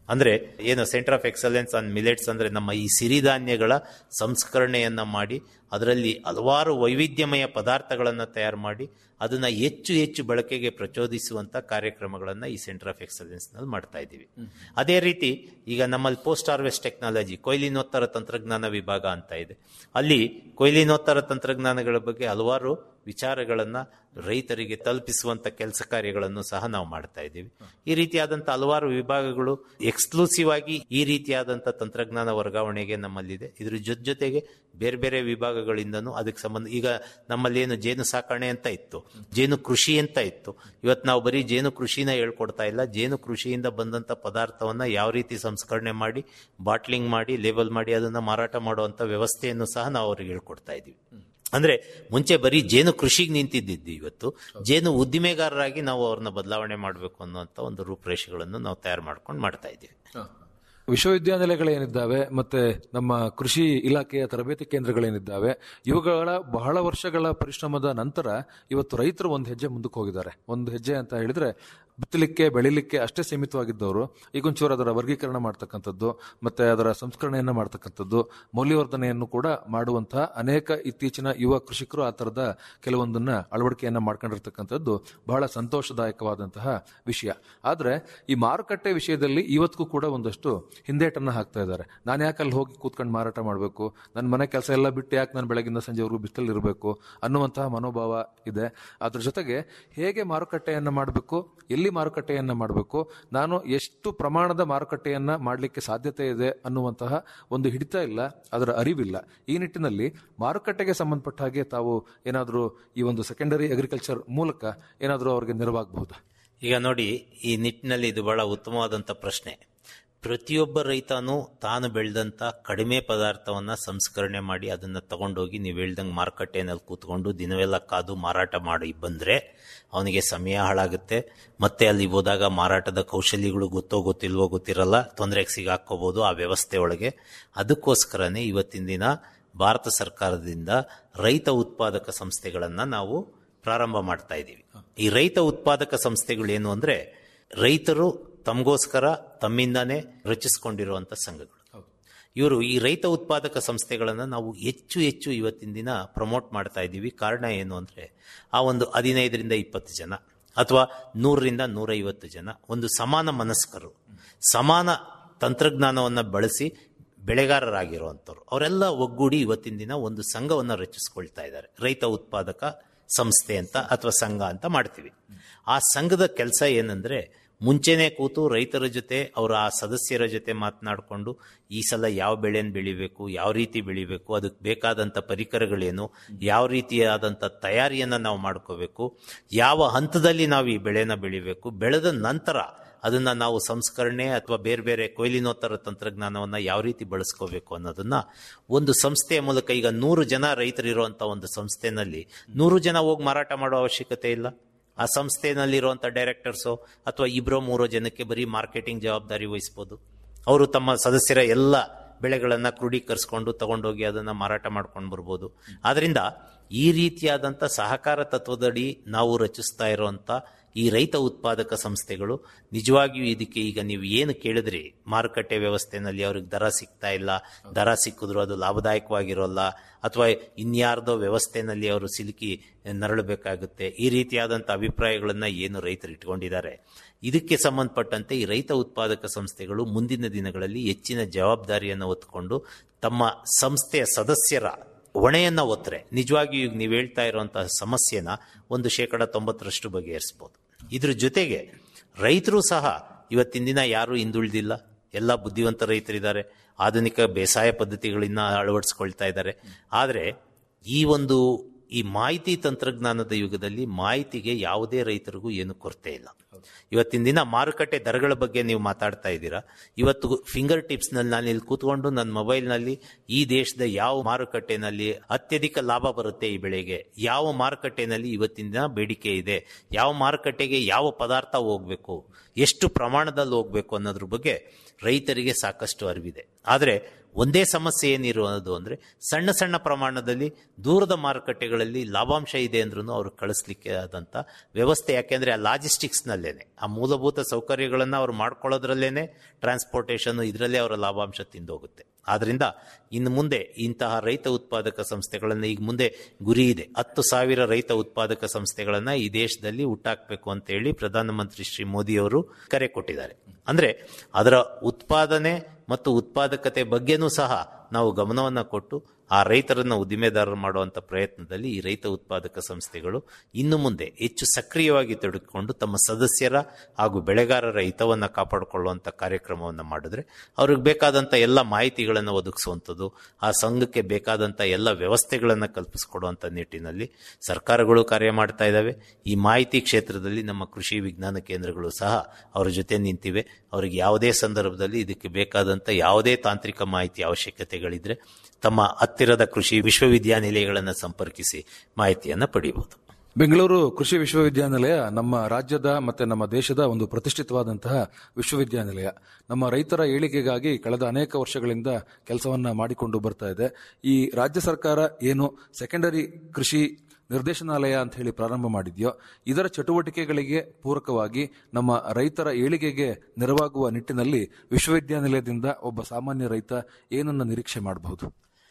ಅಂದ್ರೆ ಏನು centre of excellence on millets ಅಂದ್ರೆ ನಮ್ಮ ಈ ಸಿರಿಧಾನ್ಯಗಳ ಸಂಸ್ಕರಣೆಯನ್ನ ಮಾಡಿ ಅದರಲ್ಲಿ ಹಲವಾರು ವೈವಿಧ್ಯಮಯ ಪದಾರ್ಥಗಳನ್ನು ತಯಾರು ಮಾಡಿ ಅದನ್ನ ಹೆಚ್ಚು ಹೆಚ್ಚು ಬಳಕೆಗೆ ಪ್ರಚೋದಿಸುವಂತ ಕಾರ್ಯಕ್ರಮಗಳನ್ನ ಈ ಸೆಂಟರ್ ಆಫ್ ಎಕ್ಸಲೆನ್ಸ್ ನಲ್ಲಿ ಮಾಡ್ತಾ ಇದ್ದೀವಿ ಅದೇ ರೀತಿ ಈಗ ನಮ್ಮಲ್ಲಿ ಪೋಸ್ಟ್ ಹಾರ್ವೆಸ್ಟ್ ಟೆಕ್ನಾಲಜಿ ಕೊಯ್ಲಿನೋತ್ತರ ತಂತ್ರಜ್ಞಾನ ವಿಭಾಗ ಅಂತ ಇದೆ ಅಲ್ಲಿ ಕೊಯ್ಲಿನೋತ್ತರ ತಂತ್ರಜ್ಞಾನಗಳ ಬಗ್ಗೆ ಹಲವಾರು ವಿಚಾರಗಳನ್ನ ರೈತರಿಗೆ ತಲುಪಿಸುವಂತ ಕೆಲಸ ಕಾರ್ಯಗಳನ್ನು ಸಹ ನಾವು ಮಾಡ್ತಾ ಇದ್ದೀವಿ ಈ ರೀತಿಯಾದಂತ ಹಲವಾರು ವಿಭಾಗಗಳು ಎಕ್ಸ್ಕ್ಲೂಸಿವ್ ಆಗಿ ಈ ರೀತಿಯಾದಂತ ತಂತ್ರಜ್ಞಾನ ವರ್ಗಾವಣೆಗೆ ನಮ್ಮಲ್ಲಿದೆ ಇದ್ರ ಜೊತೆ ಜೊತೆಗೆ ಬೇರೆ ಬೇರೆ ವಿಭಾಗಗಳಿಂದನೂ ಅದಕ್ಕೆ ಸಂಬಂಧ ಈಗ ನಮ್ಮಲ್ಲಿ ಏನು ಜೇನು ಸಾಕಣೆ ಅಂತ ಇತ್ತು ಜೇನು ಕೃಷಿ ಅಂತ ಇತ್ತು ಇವತ್ತು ನಾವು ಬರೀ ಜೇನು ಕೃಷಿನ ಹೇಳ್ಕೊಡ್ತಾ ಇಲ್ಲ ಜೇನು ಕೃಷಿಯಿಂದ ಬಂದಂತ ಪದಾರ್ಥವನ್ನ ಯಾವ ರೀತಿ ಸಂಸ್ಕರಣೆ ಮಾಡಿ ಬಾಟ್ಲಿಂಗ್ ಮಾಡಿ ಲೇಬಲ್ ಮಾಡಿ ಅದನ್ನ ಮಾರಾಟ ಮಾಡುವಂತ ವ್ಯವಸ್ಥೆಯನ್ನು ಸಹ ನಾವು ಅವ್ರಿಗೆ ಹೇಳ್ಕೊಡ್ತಾ ಇದೀವಿ ಅಂದ್ರೆ ಮುಂಚೆ ಬರೀ ಜೇನು ಕೃಷಿಗೆ ನಿಂತಿದ್ದಿದ್ದು ಇವತ್ತು ಜೇನು ಉದ್ದಿಮೆಗಾರರಾಗಿ ನಾವು ಅವ್ರನ್ನ ಬದಲಾವಣೆ ಮಾಡಬೇಕು ಅನ್ನುವಂತ ಒಂದು ರೂಪರೇಷೆಗಳನ್ನು ನಾವು ತಯಾರು ಮಾಡ್ಕೊಂಡು ಮಾಡ್ತಾ ಇದ್ದೀವಿ
ವಿಶ್ವವಿದ್ಯಾನಿಲಯಗಳೇನಿದ್ದಾವೆ ಮತ್ತೆ ನಮ್ಮ ಕೃಷಿ ಇಲಾಖೆಯ ತರಬೇತಿ ಕೇಂದ್ರಗಳೇನಿದ್ದಾವೆ ಇವುಗಳ ಬಹಳ ವರ್ಷಗಳ ಪರಿಶ್ರಮದ ನಂತರ ಇವತ್ತು ರೈತರು ಒಂದು ಹೆಜ್ಜೆ ಮುಂದಕ್ಕೆ ಹೋಗಿದ್ದಾರೆ ಒಂದು ಹೆಜ್ಜೆ ಅಂತ ಹೇಳಿದ್ರೆ ಬಿತ್ತಲಿಕ್ಕೆ ಬೆಳಿಲಿಕ್ಕೆ ಅಷ್ಟೇ ಸೀಮಿತವಾಗಿದ್ದವರು ಈಗ ಒಂಚೂರು ಅದರ ವರ್ಗೀಕರಣ ಮಾಡ್ತಕ್ಕಂಥದ್ದು ಮತ್ತೆ ಅದರ ಸಂಸ್ಕರಣೆಯನ್ನ ಮಾಡ್ತಕ್ಕಂಥದ್ದು ಮೌಲ್ಯವರ್ಧನೆಯನ್ನು ಕೂಡ ಮಾಡುವಂತಹ ಅನೇಕ ಇತ್ತೀಚಿನ ಯುವ ಕೃಷಿಕರು ಆ ತರದ ಕೆಲವೊಂದನ್ನ ಅಳವಡಿಕೆಯನ್ನ ಮಾಡ್ಕೊಂಡಿರ್ತಕ್ಕಂಥದ್ದು ಬಹಳ ಸಂತೋಷದಾಯಕವಾದಂತಹ ವಿಷಯ ಆದ್ರೆ ಈ ಮಾರುಕಟ್ಟೆ ವಿಷಯದಲ್ಲಿ ಇವತ್ತಿಗೂ ಕೂಡ ಒಂದಷ್ಟು ಹಿಂದೇಟನ್ನ ಹಾಕ್ತಾ ಇದ್ದಾರೆ ನಾನು ಯಾಕೆ ಅಲ್ಲಿ ಹೋಗಿ ಕೂತ್ಕೊಂಡು ಮಾರಾಟ ಮಾಡಬೇಕು ನನ್ನ ಮನೆ ಕೆಲಸ ಎಲ್ಲ ಬಿಟ್ಟು ಯಾಕೆ ನಾನು ಬೆಳಗಿಂದ ಸಂಜೆವರೆಗೂ ಬಿಸಿಲಲ್ಲಿ ಇರಬೇಕು ಅನ್ನುವಂತಹ ಮನೋಭಾವ ಇದೆ ಅದ್ರ ಜೊತೆಗೆ ಹೇಗೆ ಮಾರುಕಟ್ಟೆಯನ್ನ ಮಾಡಬೇಕು ಎಲ್ಲಿ ಮಾರುಕಟ್ಟೆಯನ್ನ ಮಾಡಬೇಕು ನಾನು ಎಷ್ಟು ಪ್ರಮಾಣದ ಮಾರುಕಟ್ಟೆಯನ್ನ ಮಾಡಲಿಕ್ಕೆ ಸಾಧ್ಯತೆ ಇದೆ ಅನ್ನುವಂತಹ ಒಂದು ಹಿಡಿತ ಇಲ್ಲ ಅದರ ಅರಿವಿಲ್ಲ ಈ ನಿಟ್ಟಿನಲ್ಲಿ ಮಾರುಕಟ್ಟೆಗೆ ಸಂಬಂಧಪಟ್ಟ ಹಾಗೆ ತಾವು ಏನಾದರೂ ಈ ಒಂದು ಸೆಕೆಂಡರಿ ಅಗ್ರಿಕಲ್ಚರ್ ಮೂಲಕ ಏನಾದರೂ ಅವರಿಗೆ ನೆರವಾಗಬಹುದಾ
ಈಗ ನೋಡಿ ಈ ನಿಟ್ಟಿನಲ್ಲಿ ಇದು ಬಹಳ ಉತ್ತಮವಾದಂತ ಪ್ರಶ್ನೆ ಪ್ರತಿಯೊಬ್ಬ ರೈತನು ತಾನು ಬೆಳೆದಂತ ಕಡಿಮೆ ಪದಾರ್ಥವನ್ನ ಸಂಸ್ಕರಣೆ ಮಾಡಿ ಅದನ್ನ ತಗೊಂಡೋಗಿ ನೀವು ಹೇಳ್ದಂಗೆ ಮಾರುಕಟ್ಟೆನಲ್ಲಿ ಕೂತ್ಕೊಂಡು ದಿನವೆಲ್ಲ ಕಾದು ಮಾರಾಟ ಮಾಡಿ ಬಂದ್ರೆ ಅವನಿಗೆ ಸಮಯ ಹಾಳಾಗುತ್ತೆ ಮತ್ತೆ ಅಲ್ಲಿ ಹೋದಾಗ ಮಾರಾಟದ ಕೌಶಲ್ಯಗಳು ಗೊತ್ತೋ ಗೊತ್ತಿಲ್ವೋ ಗೊತ್ತಿರಲ್ಲ ತೊಂದರೆಗೆ ಸಿಗಾಕೋಬಹುದು ಆ ವ್ಯವಸ್ಥೆ ಒಳಗೆ ಅದಕ್ಕೋಸ್ಕರನೇ ಇವತ್ತಿನ ದಿನ ಭಾರತ ಸರ್ಕಾರದಿಂದ ರೈತ ಉತ್ಪಾದಕ ಸಂಸ್ಥೆಗಳನ್ನ ನಾವು ಪ್ರಾರಂಭ ಮಾಡ್ತಾ ಇದ್ದೀವಿ ಈ ರೈತ ಉತ್ಪಾದಕ ಸಂಸ್ಥೆಗಳು ಏನು ಅಂದ್ರೆ ರೈತರು ತಮಗೋಸ್ಕರ ತಮ್ಮಿಂದಾನೇ ರಚಿಸಿಕೊಂಡಿರುವಂತ ಸಂಘಗಳು ಇವರು ಈ ರೈತ ಉತ್ಪಾದಕ ಸಂಸ್ಥೆಗಳನ್ನು ನಾವು ಹೆಚ್ಚು ಹೆಚ್ಚು ಇವತ್ತಿನ ದಿನ ಪ್ರಮೋಟ್ ಮಾಡ್ತಾ ಇದ್ದೀವಿ ಕಾರಣ ಏನು ಅಂದ್ರೆ ಆ ಒಂದು ಹದಿನೈದರಿಂದ ಇಪ್ಪತ್ತು ಜನ ಅಥವಾ ನೂರರಿಂದ ನೂರೈವತ್ತು ಜನ ಒಂದು ಸಮಾನ ಮನಸ್ಕರು ಸಮಾನ ತಂತ್ರಜ್ಞಾನವನ್ನು ಬಳಸಿ ಬೆಳೆಗಾರರಾಗಿರುವಂಥವ್ರು ಅವರೆಲ್ಲ ಒಗ್ಗೂಡಿ ಇವತ್ತಿನ ದಿನ ಒಂದು ಸಂಘವನ್ನು ರಚಿಸ್ಕೊಳ್ತಾ ಇದ್ದಾರೆ ರೈತ ಉತ್ಪಾದಕ ಸಂಸ್ಥೆ ಅಂತ ಅಥವಾ ಸಂಘ ಅಂತ ಮಾಡ್ತೀವಿ ಆ ಸಂಘದ ಕೆಲಸ ಏನಂದ್ರೆ ಮುಂಚೆನೆ ಕೂತು ರೈತರ ಜೊತೆ ಅವರ ಆ ಸದಸ್ಯರ ಜೊತೆ ಮಾತನಾಡಿಕೊಂಡು ಈ ಸಲ ಯಾವ ಬೆಳೆಯನ್ನು ಬೆಳಿಬೇಕು ಯಾವ ರೀತಿ ಬೆಳಿಬೇಕು ಅದಕ್ಕೆ ಬೇಕಾದಂಥ ಪರಿಕರಗಳೇನು ಯಾವ ರೀತಿಯಾದಂಥ ತಯಾರಿಯನ್ನು ನಾವು ಮಾಡ್ಕೋಬೇಕು ಯಾವ ಹಂತದಲ್ಲಿ ನಾವು ಈ ಬೆಳೆನ ಬೆಳಿಬೇಕು ಬೆಳೆದ ನಂತರ ಅದನ್ನ ನಾವು ಸಂಸ್ಕರಣೆ ಅಥವಾ ಬೇರೆ ಬೇರೆ ಕೊಯ್ಲಿನೋತ್ತರ ತಂತ್ರಜ್ಞಾನವನ್ನ ಯಾವ ರೀತಿ ಬಳಸ್ಕೋಬೇಕು ಅನ್ನೋದನ್ನ ಒಂದು ಸಂಸ್ಥೆಯ ಮೂಲಕ ಈಗ ನೂರು ಜನ ರೈತರಿರುವಂತ ಒಂದು ಸಂಸ್ಥೆನಲ್ಲಿ ನೂರು ಜನ ಹೋಗಿ ಮಾರಾಟ ಮಾಡೋ ಅವಶ್ಯಕತೆ ಇಲ್ಲ ಆ ಸಂಸ್ಥೆನಲ್ಲಿರುವಂಥ ಡೈರೆಕ್ಟರ್ಸು ಅಥವಾ ಇಬ್ಬರೋ ಮೂರೋ ಜನಕ್ಕೆ ಬರೀ ಮಾರ್ಕೆಟಿಂಗ್ ಜವಾಬ್ದಾರಿ ವಹಿಸ್ಬೋದು ಅವರು ತಮ್ಮ ಸದಸ್ಯರ ಎಲ್ಲ ಬೆಳೆಗಳನ್ನು ಕ್ರೋಢೀಕರಿಸ್ಕೊಂಡು ತಗೊಂಡೋಗಿ ಅದನ್ನು ಮಾರಾಟ ಮಾಡ್ಕೊಂಡು ಬರ್ಬೋದು ಆದ್ರಿಂದ ಈ ರೀತಿಯಾದಂಥ ಸಹಕಾರ ತತ್ವದಡಿ ನಾವು ರಚಿಸ್ತಾ ಇರುವಂಥ ಈ ರೈತ ಉತ್ಪಾದಕ ಸಂಸ್ಥೆಗಳು ನಿಜವಾಗಿಯೂ ಇದಕ್ಕೆ ಈಗ ನೀವು ಏನು ಕೇಳಿದ್ರಿ ಮಾರುಕಟ್ಟೆ ವ್ಯವಸ್ಥೆನಲ್ಲಿ ಅವ್ರಿಗೆ ದರ ಸಿಗ್ತಾ ಇಲ್ಲ ದರ ಸಿಕ್ಕಿದ್ರು ಅದು ಲಾಭದಾಯಕವಾಗಿರೋಲ್ಲ ಅಥವಾ ಇನ್ಯಾರ್ದೋ ವ್ಯವಸ್ಥೆನಲ್ಲಿ ಅವರು ಸಿಲುಕಿ ನರಳಬೇಕಾಗುತ್ತೆ ಈ ರೀತಿಯಾದಂಥ ಅಭಿಪ್ರಾಯಗಳನ್ನ ಏನು ರೈತರು ಇಟ್ಕೊಂಡಿದ್ದಾರೆ ಇದಕ್ಕೆ ಸಂಬಂಧಪಟ್ಟಂತೆ ಈ ರೈತ ಉತ್ಪಾದಕ ಸಂಸ್ಥೆಗಳು ಮುಂದಿನ ದಿನಗಳಲ್ಲಿ ಹೆಚ್ಚಿನ ಜವಾಬ್ದಾರಿಯನ್ನು ಹೊತ್ತುಕೊಂಡು ತಮ್ಮ ಸಂಸ್ಥೆಯ ಸದಸ್ಯರ ಹೊಣೆಯನ್ನ ಒತ್ತರೆ ನಿಜವಾಗಿಯೂ ಈಗ ನೀವು ಹೇಳ್ತಾ ಇರುವಂತಹ ಸಮಸ್ಯೆನ ಒಂದು ಶೇಕಡ ತೊಂಬತ್ತರಷ್ಟು ಬಗೆಹರಿಸಬಹುದು ಇದ್ರ ಜೊತೆಗೆ ರೈತರು ಸಹ ಇವತ್ತಿನ ದಿನ ಯಾರು ಹಿಂದುಳಿದಿಲ್ಲ ಎಲ್ಲ ಬುದ್ಧಿವಂತ ರೈತರಿದ್ದಾರೆ ಆಧುನಿಕ ಬೇಸಾಯ ಪದ್ಧತಿಗಳನ್ನ ಅಳವಡಿಸ್ಕೊಳ್ತಾ ಇದ್ದಾರೆ ಆದರೆ ಈ ಒಂದು ಈ ಮಾಹಿತಿ ತಂತ್ರಜ್ಞಾನದ ಯುಗದಲ್ಲಿ ಮಾಹಿತಿಗೆ ಯಾವುದೇ ರೈತರಿಗೂ ಏನು ಕೊರತೆ ಇಲ್ಲ ಇವತ್ತಿನ ದಿನ ಮಾರುಕಟ್ಟೆ ದರಗಳ ಬಗ್ಗೆ ನೀವು ಮಾತಾಡ್ತಾ ಇದ್ದೀರಾ ಇವತ್ತು ಫಿಂಗರ್ ಟಿಪ್ಸ್ ನಲ್ಲಿ ನಾನು ಇಲ್ಲಿ ಕೂತ್ಕೊಂಡು ನನ್ನ ಮೊಬೈಲ್ನಲ್ಲಿ ಈ ದೇಶದ ಯಾವ ಮಾರುಕಟ್ಟೆನಲ್ಲಿ ಅತ್ಯಧಿಕ ಲಾಭ ಬರುತ್ತೆ ಈ ಬೆಳೆಗೆ ಯಾವ ಮಾರುಕಟ್ಟೆನಲ್ಲಿ ಇವತ್ತಿನ ದಿನ ಬೇಡಿಕೆ ಇದೆ ಯಾವ ಮಾರುಕಟ್ಟೆಗೆ ಯಾವ ಪದಾರ್ಥ ಹೋಗ್ಬೇಕು ಎಷ್ಟು ಪ್ರಮಾಣದಲ್ಲಿ ಹೋಗ್ಬೇಕು ಅನ್ನೋದ್ರ ಬಗ್ಗೆ ರೈತರಿಗೆ ಸಾಕಷ್ಟು ಅರಿವಿದೆ ಆದರೆ ಒಂದೇ ಸಮಸ್ಯೆ ಏನಿರೋದು ಅಂದರೆ ಸಣ್ಣ ಸಣ್ಣ ಪ್ರಮಾಣದಲ್ಲಿ ದೂರದ ಮಾರುಕಟ್ಟೆಗಳಲ್ಲಿ ಲಾಭಾಂಶ ಇದೆ ಅಂದ್ರೂ ಅವರು ಕಳಿಸ್ಲಿಕ್ಕೆ ಆದಂಥ ವ್ಯವಸ್ಥೆ ಯಾಕೆಂದರೆ ಆ ಲಾಜಿಸ್ಟಿಕ್ಸ್ನಲ್ಲೇನೆ ಆ ಮೂಲಭೂತ ಸೌಕರ್ಯಗಳನ್ನು ಅವ್ರು ಮಾಡ್ಕೊಳ್ಳೋದ್ರಲ್ಲೇನೆ ಟ್ರಾನ್ಸ್ಪೋರ್ಟೇಷನ್ ಇದರಲ್ಲೇ ಅವರ ಲಾಭಾಂಶ ತಿಂದೋಗುತ್ತೆ ಆದ್ರಿಂದ ಇನ್ನು ಮುಂದೆ ಇಂತಹ ರೈತ ಉತ್ಪಾದಕ ಸಂಸ್ಥೆಗಳನ್ನು ಈಗ ಮುಂದೆ ಗುರಿ ಇದೆ ಹತ್ತು ಸಾವಿರ ರೈತ ಉತ್ಪಾದಕ ಸಂಸ್ಥೆಗಳನ್ನ ಈ ದೇಶದಲ್ಲಿ ಹುಟ್ಟಾಕಬೇಕು ಅಂತ ಹೇಳಿ ಪ್ರಧಾನಮಂತ್ರಿ ಶ್ರೀ ಮೋದಿಯವರು ಕರೆ ಕೊಟ್ಟಿದ್ದಾರೆ ಅಂದ್ರೆ ಅದರ ಉತ್ಪಾದನೆ ಮತ್ತು ಉತ್ಪಾದಕತೆ ಬಗ್ಗೆನೂ ಸಹ ನಾವು ಗಮನವನ್ನು ಕೊಟ್ಟು ಆ ರೈತರನ್ನ ಉದ್ದಿಮೆದಾರರು ಮಾಡುವಂಥ ಪ್ರಯತ್ನದಲ್ಲಿ ಈ ರೈತ ಉತ್ಪಾದಕ ಸಂಸ್ಥೆಗಳು ಇನ್ನು ಮುಂದೆ ಹೆಚ್ಚು ಸಕ್ರಿಯವಾಗಿ ತೊಡಗಿಕೊಂಡು ತಮ್ಮ ಸದಸ್ಯರ ಹಾಗೂ ಬೆಳೆಗಾರರ ಹಿತವನ್ನು ಕಾಪಾಡಿಕೊಳ್ಳುವಂಥ ಕಾರ್ಯಕ್ರಮವನ್ನು ಮಾಡಿದ್ರೆ ಅವ್ರಿಗೆ ಬೇಕಾದಂಥ ಎಲ್ಲ ಮಾಹಿತಿಗಳನ್ನು ಒದಗಿಸುವಂಥದ್ದು ಆ ಸಂಘಕ್ಕೆ ಬೇಕಾದಂಥ ಎಲ್ಲ ವ್ಯವಸ್ಥೆಗಳನ್ನು ಕಲ್ಪಿಸಿಕೊಡುವಂಥ ನಿಟ್ಟಿನಲ್ಲಿ ಸರ್ಕಾರಗಳು ಕಾರ್ಯ ಮಾಡ್ತಾ ಇದ್ದಾವೆ ಈ ಮಾಹಿತಿ ಕ್ಷೇತ್ರದಲ್ಲಿ ನಮ್ಮ ಕೃಷಿ ವಿಜ್ಞಾನ ಕೇಂದ್ರಗಳು ಸಹ ಅವರ ಜೊತೆ ನಿಂತಿವೆ ಅವರಿಗೆ ಯಾವುದೇ ಸಂದರ್ಭದಲ್ಲಿ ಇದಕ್ಕೆ ಬೇಕಾದಂಥ ಯಾವುದೇ ತಾಂತ್ರಿಕ ಮಾಹಿತಿ ಅವಶ್ಯಕತೆಗಳಿದ್ರೆ ತಮ್ಮ ಹತ್ತಿರದ ಕೃಷಿ ವಿಶ್ವವಿದ್ಯಾನಿಲಯಗಳನ್ನು ಸಂಪರ್ಕಿಸಿ ಮಾಹಿತಿಯನ್ನು ಪಡೆಯಬಹುದು
ಬೆಂಗಳೂರು ಕೃಷಿ ವಿಶ್ವವಿದ್ಯಾನಿಲಯ ನಮ್ಮ ರಾಜ್ಯದ ಮತ್ತೆ ನಮ್ಮ ದೇಶದ ಒಂದು ಪ್ರತಿಷ್ಠಿತವಾದಂತಹ ವಿಶ್ವವಿದ್ಯಾನಿಲಯ ನಮ್ಮ ರೈತರ ಏಳಿಗೆಗಾಗಿ ಕಳೆದ ಅನೇಕ ವರ್ಷಗಳಿಂದ ಕೆಲಸವನ್ನ ಮಾಡಿಕೊಂಡು ಬರ್ತಾ ಇದೆ ಈ ರಾಜ್ಯ ಸರ್ಕಾರ ಏನು ಸೆಕೆಂಡರಿ ಕೃಷಿ ನಿರ್ದೇಶನಾಲಯ ಅಂತ ಹೇಳಿ ಪ್ರಾರಂಭ ಮಾಡಿದ್ಯೋ ಇದರ ಚಟುವಟಿಕೆಗಳಿಗೆ ಪೂರಕವಾಗಿ ನಮ್ಮ ರೈತರ ಏಳಿಗೆಗೆ ನೆರವಾಗುವ ನಿಟ್ಟಿನಲ್ಲಿ ವಿಶ್ವವಿದ್ಯಾನಿಲಯದಿಂದ ಒಬ್ಬ ಸಾಮಾನ್ಯ ರೈತ ಏನನ್ನ ನಿರೀಕ್ಷೆ ಮಾಡಬಹುದು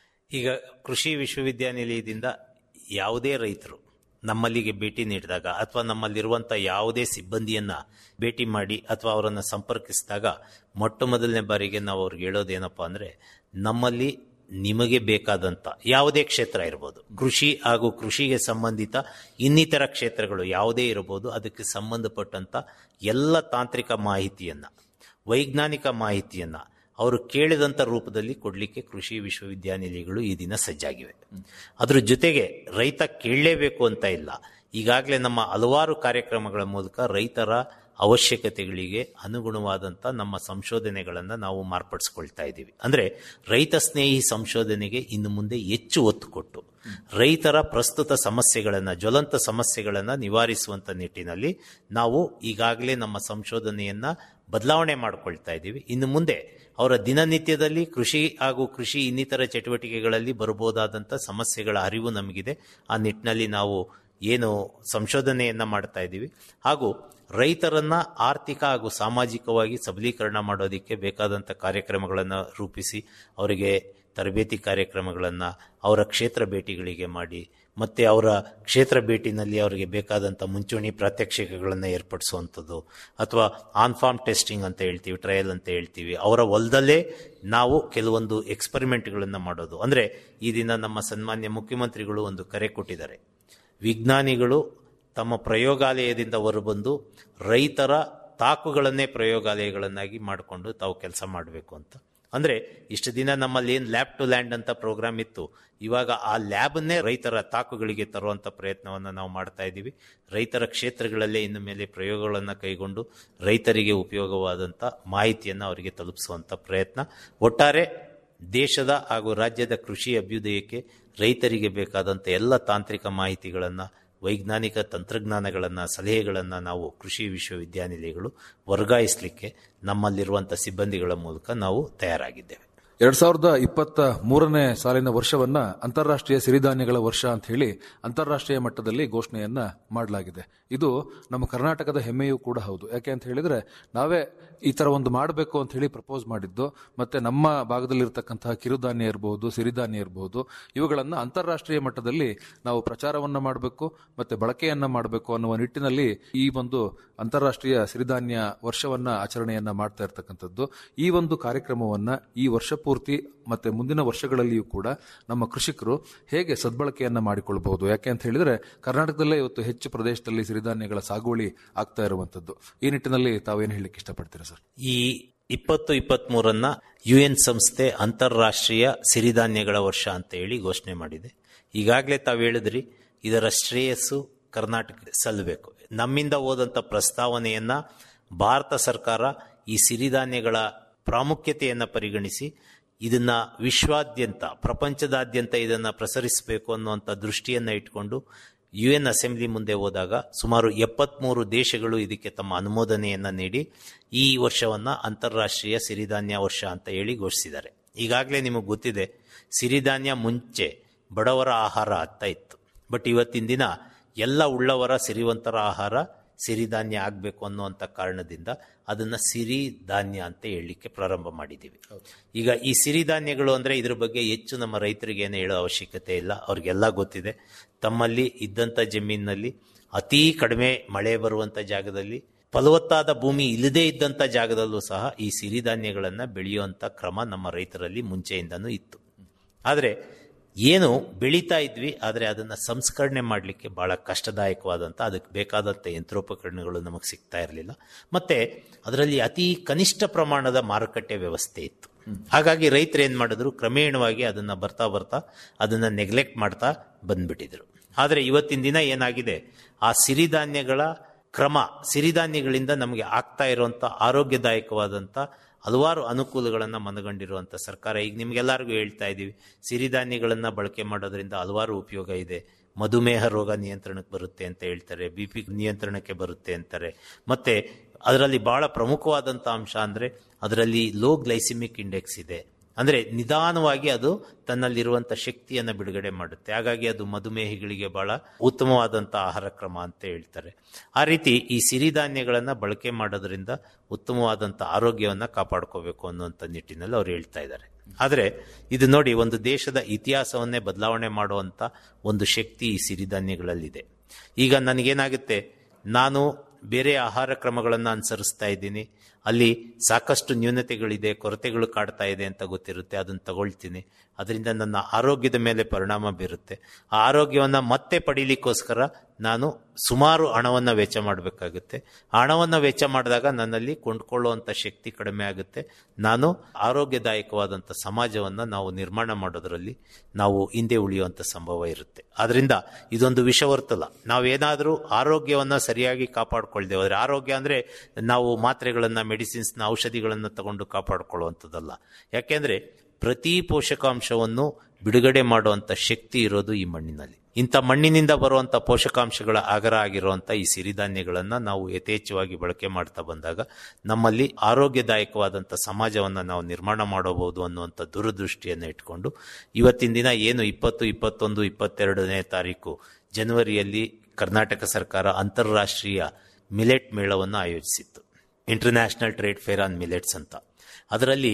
ಈಗ ಕೃಷಿ ವಿಶ್ವವಿದ್ಯಾನಿಲಯದಿಂದ ಯಾವುದೇ ರೈತರು ನಮ್ಮಲ್ಲಿಗೆ ಭೇಟಿ ನೀಡಿದಾಗ ಅಥವಾ ನಮ್ಮಲ್ಲಿರುವಂಥ ಯಾವುದೇ ಸಿಬ್ಬಂದಿಯನ್ನ ಭೇಟಿ ಮಾಡಿ ಅಥವಾ ಅವರನ್ನು ಸಂಪರ್ಕಿಸಿದಾಗ ಮೊಟ್ಟ ಮೊದಲನೇ ಬಾರಿಗೆ ನಾವು ಅವ್ರಿಗೆ ಹೇಳೋದೇನಪ್ಪ ಅಂದರೆ ನಮ್ಮಲ್ಲಿ ನಿಮಗೆ ಬೇಕಾದಂಥ ಯಾವುದೇ ಕ್ಷೇತ್ರ ಇರ್ಬೋದು ಕೃಷಿ ಹಾಗೂ ಕೃಷಿಗೆ ಸಂಬಂಧಿತ ಇನ್ನಿತರ ಕ್ಷೇತ್ರಗಳು ಯಾವುದೇ ಇರಬಹುದು ಅದಕ್ಕೆ ಸಂಬಂಧಪಟ್ಟಂತ ಎಲ್ಲ ತಾಂತ್ರಿಕ ಮಾಹಿತಿಯನ್ನ ವೈಜ್ಞಾನಿಕ ಮಾಹಿತಿಯನ್ನ ಅವರು ಕೇಳಿದಂಥ ರೂಪದಲ್ಲಿ ಕೊಡಲಿಕ್ಕೆ ಕೃಷಿ ವಿಶ್ವವಿದ್ಯಾನಿಲಯಗಳು ಈ ದಿನ ಸಜ್ಜಾಗಿವೆ ಅದ್ರ ಜೊತೆಗೆ ರೈತ ಕೇಳಲೇಬೇಕು ಅಂತ ಇಲ್ಲ ಈಗಾಗಲೇ ನಮ್ಮ ಹಲವಾರು ಕಾರ್ಯಕ್ರಮಗಳ ಮೂಲಕ ರೈತರ ಅವಶ್ಯಕತೆಗಳಿಗೆ ಅನುಗುಣವಾದಂಥ ನಮ್ಮ ಸಂಶೋಧನೆಗಳನ್ನು ನಾವು ಮಾರ್ಪಡಿಸ್ಕೊಳ್ತಾ ಇದ್ದೀವಿ ಅಂದರೆ ರೈತ ಸ್ನೇಹಿ ಸಂಶೋಧನೆಗೆ ಇನ್ನು ಮುಂದೆ ಹೆಚ್ಚು ಒತ್ತು ಕೊಟ್ಟು ರೈತರ ಪ್ರಸ್ತುತ ಸಮಸ್ಯೆಗಳನ್ನು ಜ್ವಲಂತ ಸಮಸ್ಯೆಗಳನ್ನು ನಿವಾರಿಸುವಂಥ ನಿಟ್ಟಿನಲ್ಲಿ ನಾವು ಈಗಾಗಲೇ ನಮ್ಮ ಸಂಶೋಧನೆಯನ್ನು ಬದಲಾವಣೆ ಮಾಡ್ಕೊಳ್ತಾ ಇದ್ದೀವಿ ಇನ್ನು ಮುಂದೆ ಅವರ ದಿನನಿತ್ಯದಲ್ಲಿ ಕೃಷಿ ಹಾಗೂ ಕೃಷಿ ಇನ್ನಿತರ ಚಟುವಟಿಕೆಗಳಲ್ಲಿ ಬರಬಹುದಾದಂಥ ಸಮಸ್ಯೆಗಳ ಅರಿವು ನಮಗಿದೆ ಆ ನಿಟ್ಟಿನಲ್ಲಿ ನಾವು ಏನು ಸಂಶೋಧನೆಯನ್ನ ಮಾಡ್ತಾ ಇದ್ದೀವಿ ಹಾಗೂ ರೈತರನ್ನ ಆರ್ಥಿಕ ಹಾಗೂ ಸಾಮಾಜಿಕವಾಗಿ ಸಬಲೀಕರಣ ಮಾಡೋದಕ್ಕೆ ಬೇಕಾದಂಥ ಕಾರ್ಯಕ್ರಮಗಳನ್ನು ರೂಪಿಸಿ ಅವರಿಗೆ ತರಬೇತಿ ಕಾರ್ಯಕ್ರಮಗಳನ್ನು ಅವರ ಕ್ಷೇತ್ರ ಭೇಟಿಗಳಿಗೆ ಮಾಡಿ ಮತ್ತೆ ಅವರ ಕ್ಷೇತ್ರ ಭೇಟಿನಲ್ಲಿ ಅವರಿಗೆ ಬೇಕಾದಂಥ ಮುಂಚೂಣಿ ಪ್ರಾತ್ಯಕ್ಷಿಕೆಗಳನ್ನು ಏರ್ಪಡಿಸುವಂಥದ್ದು ಅಥವಾ ಆನ್ ಫಾರ್ಮ್ ಟೆಸ್ಟಿಂಗ್ ಅಂತ ಹೇಳ್ತೀವಿ ಟ್ರಯಲ್ ಅಂತ ಹೇಳ್ತೀವಿ ಅವರ ಹೊಲದಲ್ಲೇ ನಾವು ಕೆಲವೊಂದು ಎಕ್ಸ್ಪರಿಮೆಂಟ್ಗಳನ್ನು ಮಾಡೋದು ಅಂದರೆ ಈ ದಿನ ನಮ್ಮ ಸನ್ಮಾನ್ಯ ಮುಖ್ಯಮಂತ್ರಿಗಳು ಒಂದು ಕರೆ ಕೊಟ್ಟಿದ್ದಾರೆ ವಿಜ್ಞಾನಿಗಳು ತಮ್ಮ ಪ್ರಯೋಗಾಲಯದಿಂದ ಹೊರಬಂದು ರೈತರ ತಾಕುಗಳನ್ನೇ ಪ್ರಯೋಗಾಲಯಗಳನ್ನಾಗಿ ಮಾಡಿಕೊಂಡು ತಾವು ಕೆಲಸ ಮಾಡಬೇಕು ಅಂತ ಅಂದರೆ ಇಷ್ಟು ದಿನ ನಮ್ಮಲ್ಲಿ ಏನು ಲ್ಯಾಬ್ ಟು ಲ್ಯಾಂಡ್ ಅಂತ ಪ್ರೋಗ್ರಾಮ್ ಇತ್ತು ಇವಾಗ ಆ ಲ್ಯಾಬನ್ನೇ ರೈತರ ತಾಕುಗಳಿಗೆ ತರುವಂಥ ಪ್ರಯತ್ನವನ್ನು ನಾವು ಮಾಡ್ತಾ ಇದ್ದೀವಿ ರೈತರ ಕ್ಷೇತ್ರಗಳಲ್ಲೇ ಇನ್ನು ಮೇಲೆ ಪ್ರಯೋಗಗಳನ್ನು ಕೈಗೊಂಡು ರೈತರಿಗೆ ಉಪಯೋಗವಾದಂಥ ಮಾಹಿತಿಯನ್ನು ಅವರಿಗೆ ತಲುಪಿಸುವಂಥ ಪ್ರಯತ್ನ ಒಟ್ಟಾರೆ ದೇಶದ ಹಾಗೂ ರಾಜ್ಯದ ಕೃಷಿ ಅಭ್ಯುದಯಕ್ಕೆ ರೈತರಿಗೆ ಬೇಕಾದಂಥ ಎಲ್ಲ ತಾಂತ್ರಿಕ ಮಾಹಿತಿಗಳನ್ನು ವೈಜ್ಞಾನಿಕ ತಂತ್ರಜ್ಞಾನಗಳನ್ನು ಸಲಹೆಗಳನ್ನು ನಾವು ಕೃಷಿ ವಿಶ್ವವಿದ್ಯಾನಿಲಯಗಳು ವರ್ಗಾಯಿಸಲಿಕ್ಕೆ ನಮ್ಮಲ್ಲಿರುವಂಥ ಸಿಬ್ಬಂದಿಗಳ ಮೂಲಕ ನಾವು ತಯಾರಾಗಿದ್ದೇವೆ
ಎರಡ್ ಸಾವಿರದ ಇಪ್ಪತ್ತ ಮೂರನೇ ಸಾಲಿನ ವರ್ಷವನ್ನ ಅಂತಾರಾಷ್ಟ್ರೀಯ ಸಿರಿಧಾನ್ಯಗಳ ವರ್ಷ ಅಂತ ಹೇಳಿ ಅಂತಾರಾಷ್ಟ್ರೀಯ ಮಟ್ಟದಲ್ಲಿ ಘೋಷಣೆಯನ್ನ ಮಾಡಲಾಗಿದೆ ಇದು ನಮ್ಮ ಕರ್ನಾಟಕದ ಹೆಮ್ಮೆಯೂ ಕೂಡ ಹೌದು ಯಾಕೆ ಅಂತ ಹೇಳಿದ್ರೆ ನಾವೇ ಈ ತರ ಒಂದು ಮಾಡಬೇಕು ಅಂತ ಹೇಳಿ ಪ್ರಪೋಸ್ ಮಾಡಿದ್ದು ಮತ್ತೆ ನಮ್ಮ ಭಾಗದಲ್ಲಿರ್ತಕ್ಕಂತಹ ಕಿರುಧಾನ್ಯ ಇರಬಹುದು ಸಿರಿಧಾನ್ಯ ಇರಬಹುದು ಇವುಗಳನ್ನ ಅಂತಾರಾಷ್ಟ್ರೀಯ ಮಟ್ಟದಲ್ಲಿ ನಾವು ಪ್ರಚಾರವನ್ನ ಮಾಡಬೇಕು ಮತ್ತೆ ಬಳಕೆಯನ್ನ ಮಾಡಬೇಕು ಅನ್ನುವ ನಿಟ್ಟಿನಲ್ಲಿ ಈ ಒಂದು ಅಂತಾರಾಷ್ಟ್ರೀಯ ಸಿರಿಧಾನ್ಯ ವರ್ಷವನ್ನ ಆಚರಣೆಯನ್ನ ಮಾಡ್ತಾ ಇರ್ತಕ್ಕಂಥದ್ದು ಈ ಒಂದು ಕಾರ್ಯಕ್ರಮವನ್ನ ಈ ವರ್ಷ ಪೂರ್ತಿ ಮತ್ತೆ ಮುಂದಿನ ವರ್ಷಗಳಲ್ಲಿಯೂ ಕೂಡ ನಮ್ಮ ಕೃಷಿಕರು ಹೇಗೆ ಸದ್ಬಳಕೆಯನ್ನ ಮಾಡಿಕೊಳ್ಳಬಹುದು ಯಾಕೆ ಅಂತ ಹೇಳಿದ್ರೆ ಕರ್ನಾಟಕದಲ್ಲೇ ಇವತ್ತು ಹೆಚ್ಚು ಪ್ರದೇಶದಲ್ಲಿ ಸಿರಿಧಾನ್ಯಗಳ ಸಾಗುವಳಿ ಆಗ್ತಾ ಇರುವಂತದ್ದು ಈ ನಿಟ್ಟಿನಲ್ಲಿ ತಾವೇನು ಹೇಳಲಿಕ್ಕೆ ಇಷ್ಟಪಡ್ತೀರಾ ಸರ್
ಈ ಇಪ್ಪತ್ತು ಇಪ್ಪತ್ತ್ ಮೂರನ್ನ ಯು ಎನ್ ಸಂಸ್ಥೆ ಅಂತಾರಾಷ್ಟ್ರೀಯ ಸಿರಿಧಾನ್ಯಗಳ ವರ್ಷ ಅಂತ ಹೇಳಿ ಘೋಷಣೆ ಮಾಡಿದೆ ಈಗಾಗಲೇ ತಾವು ಹೇಳಿದ್ರಿ ಇದರ ಶ್ರೇಯಸ್ಸು ಕರ್ನಾಟಕ ಸಲ್ಲಬೇಕು ನಮ್ಮಿಂದ ಹೋದಂಥ ಪ್ರಸ್ತಾವನೆಯನ್ನ ಭಾರತ ಸರ್ಕಾರ ಈ ಸಿರಿಧಾನ್ಯಗಳ ಪ್ರಾಮುಖ್ಯತೆಯನ್ನು ಪರಿಗಣಿಸಿ ಇದನ್ನ ವಿಶ್ವಾದ್ಯಂತ ಪ್ರಪಂಚದಾದ್ಯಂತ ಇದನ್ನ ಪ್ರಸರಿಸಬೇಕು ಅನ್ನುವಂಥ ದೃಷ್ಟಿಯನ್ನ ಇಟ್ಕೊಂಡು ಯು ಎನ್ ಅಸೆಂಬ್ಲಿ ಮುಂದೆ ಹೋದಾಗ ಸುಮಾರು ಎಪ್ಪತ್ಮೂರು ದೇಶಗಳು ಇದಕ್ಕೆ ತಮ್ಮ ಅನುಮೋದನೆಯನ್ನ ನೀಡಿ ಈ ವರ್ಷವನ್ನ ಅಂತಾರಾಷ್ಟ್ರೀಯ ಸಿರಿಧಾನ್ಯ ವರ್ಷ ಅಂತ ಹೇಳಿ ಘೋಷಿಸಿದ್ದಾರೆ ಈಗಾಗಲೇ ನಿಮಗೆ ಗೊತ್ತಿದೆ ಸಿರಿಧಾನ್ಯ ಮುಂಚೆ ಬಡವರ ಆಹಾರ ಆಗ್ತಾ ಇತ್ತು ಬಟ್ ಇವತ್ತಿನ ದಿನ ಎಲ್ಲ ಉಳ್ಳವರ ಸಿರಿವಂತರ ಆಹಾರ ಸಿರಿಧಾನ್ಯ ಆಗಬೇಕು ಅನ್ನುವಂಥ ಕಾರಣದಿಂದ ಅದನ್ನ ಸಿರಿಧಾನ್ಯ ಅಂತ ಹೇಳಲಿಕ್ಕೆ ಪ್ರಾರಂಭ ಮಾಡಿದ್ದೀವಿ ಈಗ ಈ ಸಿರಿಧಾನ್ಯಗಳು ಅಂದ್ರೆ ಇದ್ರ ಬಗ್ಗೆ ಹೆಚ್ಚು ನಮ್ಮ ರೈತರಿಗೆ ಏನು ಹೇಳೋ ಅವಶ್ಯಕತೆ ಇಲ್ಲ ಅವ್ರಿಗೆಲ್ಲ ಗೊತ್ತಿದೆ ತಮ್ಮಲ್ಲಿ ಇದ್ದಂಥ ಜಮೀನಿನಲ್ಲಿ ಅತೀ ಕಡಿಮೆ ಮಳೆ ಬರುವಂತ ಜಾಗದಲ್ಲಿ ಫಲವತ್ತಾದ ಭೂಮಿ ಇಲ್ಲದೇ ಇದ್ದಂಥ ಜಾಗದಲ್ಲೂ ಸಹ ಈ ಸಿರಿಧಾನ್ಯಗಳನ್ನು ಬೆಳೆಯುವಂಥ ಕ್ರಮ ನಮ್ಮ ರೈತರಲ್ಲಿ ಮುಂಚೆಯಿಂದನೂ ಇತ್ತು ಆದರೆ ಏನು ಬೆಳೀತಾ ಇದ್ವಿ ಆದರೆ ಅದನ್ನು ಸಂಸ್ಕರಣೆ ಮಾಡಲಿಕ್ಕೆ ಬಹಳ ಕಷ್ಟದಾಯಕವಾದಂಥ ಅದಕ್ಕೆ ಬೇಕಾದಂಥ ಯಂತ್ರೋಪಕರಣಗಳು ನಮಗೆ ಸಿಗ್ತಾ ಇರಲಿಲ್ಲ ಮತ್ತೆ ಅದರಲ್ಲಿ ಅತಿ ಕನಿಷ್ಠ ಪ್ರಮಾಣದ ಮಾರುಕಟ್ಟೆ ವ್ಯವಸ್ಥೆ ಇತ್ತು ಹಾಗಾಗಿ ರೈತರು ಏನು ಮಾಡಿದ್ರು ಕ್ರಮೇಣವಾಗಿ ಅದನ್ನು ಬರ್ತಾ ಬರ್ತಾ ಅದನ್ನು ನೆಗ್ಲೆಕ್ಟ್ ಮಾಡ್ತಾ ಬಂದ್ಬಿಟ್ಟಿದ್ರು ಆದರೆ ಇವತ್ತಿನ ದಿನ ಏನಾಗಿದೆ ಆ ಸಿರಿಧಾನ್ಯಗಳ ಕ್ರಮ ಸಿರಿಧಾನ್ಯಗಳಿಂದ ನಮಗೆ ಆಗ್ತಾ ಇರುವಂಥ ಆರೋಗ್ಯದಾಯಕವಾದಂಥ ಹಲವಾರು ಅನುಕೂಲಗಳನ್ನು ಮನಗಂಡಿರುವಂಥ ಸರ್ಕಾರ ಈಗ ನಿಮ್ಗೆಲ್ಲರಿಗೂ ಹೇಳ್ತಾ ಇದ್ದೀವಿ ಸಿರಿಧಾನ್ಯಗಳನ್ನು ಬಳಕೆ ಮಾಡೋದ್ರಿಂದ ಹಲವಾರು ಉಪಯೋಗ ಇದೆ ಮಧುಮೇಹ ರೋಗ ನಿಯಂತ್ರಣಕ್ಕೆ ಬರುತ್ತೆ ಅಂತ ಹೇಳ್ತಾರೆ ಬಿ ಪಿ ನಿಯಂತ್ರಣಕ್ಕೆ ಬರುತ್ತೆ ಅಂತಾರೆ ಮತ್ತೆ ಅದರಲ್ಲಿ ಬಹಳ ಪ್ರಮುಖವಾದಂಥ ಅಂಶ ಅಂದರೆ ಅದರಲ್ಲಿ ಲೋ ಗ್ಲೈಸಿಮಿಕ್ ಇಂಡೆಕ್ಸ್ ಇದೆ ಅಂದರೆ ನಿಧಾನವಾಗಿ ಅದು ತನ್ನಲ್ಲಿರುವಂಥ ಶಕ್ತಿಯನ್ನು ಬಿಡುಗಡೆ ಮಾಡುತ್ತೆ ಹಾಗಾಗಿ ಅದು ಮಧುಮೇಹಿಗಳಿಗೆ ಬಹಳ ಉತ್ತಮವಾದಂಥ ಆಹಾರ ಕ್ರಮ ಅಂತ ಹೇಳ್ತಾರೆ ಆ ರೀತಿ ಈ ಸಿರಿಧಾನ್ಯಗಳನ್ನು ಬಳಕೆ ಮಾಡೋದ್ರಿಂದ ಉತ್ತಮವಾದಂಥ ಆರೋಗ್ಯವನ್ನು ಕಾಪಾಡ್ಕೋಬೇಕು ಅನ್ನುವಂಥ ನಿಟ್ಟಿನಲ್ಲಿ ಅವ್ರು ಹೇಳ್ತಾ ಇದ್ದಾರೆ ಆದರೆ ಇದು ನೋಡಿ ಒಂದು ದೇಶದ ಇತಿಹಾಸವನ್ನೇ ಬದಲಾವಣೆ ಮಾಡುವಂಥ ಒಂದು ಶಕ್ತಿ ಈ ಸಿರಿಧಾನ್ಯಗಳಲ್ಲಿದೆ ಈಗ ನನಗೇನಾಗುತ್ತೆ ನಾನು ಬೇರೆ ಆಹಾರ ಕ್ರಮಗಳನ್ನು ಅನುಸರಿಸ್ತಾ ಇದ್ದೀನಿ ಅಲ್ಲಿ ಸಾಕಷ್ಟು ನ್ಯೂನತೆಗಳಿದೆ ಕೊರತೆಗಳು ಕಾಡ್ತಾ ಇದೆ ಅಂತ ಗೊತ್ತಿರುತ್ತೆ ಅದನ್ನು ತಗೊಳ್ತೀನಿ ಅದರಿಂದ ನನ್ನ ಆರೋಗ್ಯದ ಮೇಲೆ ಪರಿಣಾಮ ಬೀರುತ್ತೆ ಆ ಆರೋಗ್ಯವನ್ನು ಮತ್ತೆ ಪಡೀಲಿಕ್ಕೋಸ್ಕರ ನಾನು ಸುಮಾರು ಹಣವನ್ನು ವೆಚ್ಚ ಮಾಡಬೇಕಾಗುತ್ತೆ ಆ ಹಣವನ್ನು ವೆಚ್ಚ ಮಾಡಿದಾಗ ನನ್ನಲ್ಲಿ ಕೊಂಡ್ಕೊಳ್ಳುವಂಥ ಶಕ್ತಿ ಕಡಿಮೆ ಆಗುತ್ತೆ ನಾನು ಆರೋಗ್ಯದಾಯಕವಾದಂಥ ಸಮಾಜವನ್ನು ನಾವು ನಿರ್ಮಾಣ ಮಾಡೋದರಲ್ಲಿ ನಾವು ಹಿಂದೆ ಉಳಿಯುವಂಥ ಸಂಭವ ಇರುತ್ತೆ ಆದ್ರಿಂದ ಇದೊಂದು ವಿಷವರ್ತಲ್ಲ ನಾವೇನಾದರೂ ಆರೋಗ್ಯವನ್ನು ಸರಿಯಾಗಿ ಕಾಪಾಡ್ಕೊಳ್ದೆ ಹೋದ್ರೆ ಆರೋಗ್ಯ ಅಂದರೆ ನಾವು ಮಾತ್ರೆಗಳನ್ನು ಮೆಡಿಸಿನ್ಸ್ನ ಔಷಧಿಗಳನ್ನು ತಗೊಂಡು ಕಾಪಾಡ್ಕೊಳ್ಳುವಂಥದ್ದಲ್ಲ ಯಾಕೆಂದರೆ ಪ್ರತಿ ಪೋಷಕಾಂಶವನ್ನು ಬಿಡುಗಡೆ ಮಾಡುವಂಥ ಶಕ್ತಿ ಇರೋದು ಈ ಮಣ್ಣಿನಲ್ಲಿ ಇಂಥ ಮಣ್ಣಿನಿಂದ ಬರುವಂಥ ಪೋಷಕಾಂಶಗಳ ಆಗರ ಆಗಿರುವಂಥ ಈ ಸಿರಿಧಾನ್ಯಗಳನ್ನು ನಾವು ಯಥೇಚ್ಛವಾಗಿ ಬಳಕೆ ಮಾಡ್ತಾ ಬಂದಾಗ ನಮ್ಮಲ್ಲಿ ಆರೋಗ್ಯದಾಯಕವಾದಂಥ ಸಮಾಜವನ್ನು ನಾವು ನಿರ್ಮಾಣ ಮಾಡಬಹುದು ಅನ್ನುವಂಥ ದೂರದೃಷ್ಟಿಯನ್ನು ಇಟ್ಕೊಂಡು ಇವತ್ತಿನ ದಿನ ಏನು ಇಪ್ಪತ್ತು ಇಪ್ಪತ್ತೊಂದು ಇಪ್ಪತ್ತೆರಡನೇ ತಾರೀಕು ಜನವರಿಯಲ್ಲಿ ಕರ್ನಾಟಕ ಸರ್ಕಾರ ಅಂತಾರಾಷ್ಟ್ರೀಯ ಮಿಲೆಟ್ ಮೇಳವನ್ನು ಆಯೋಜಿಸಿತ್ತು international trade fair on millets ಅಂತ ಅದರಲ್ಲಿ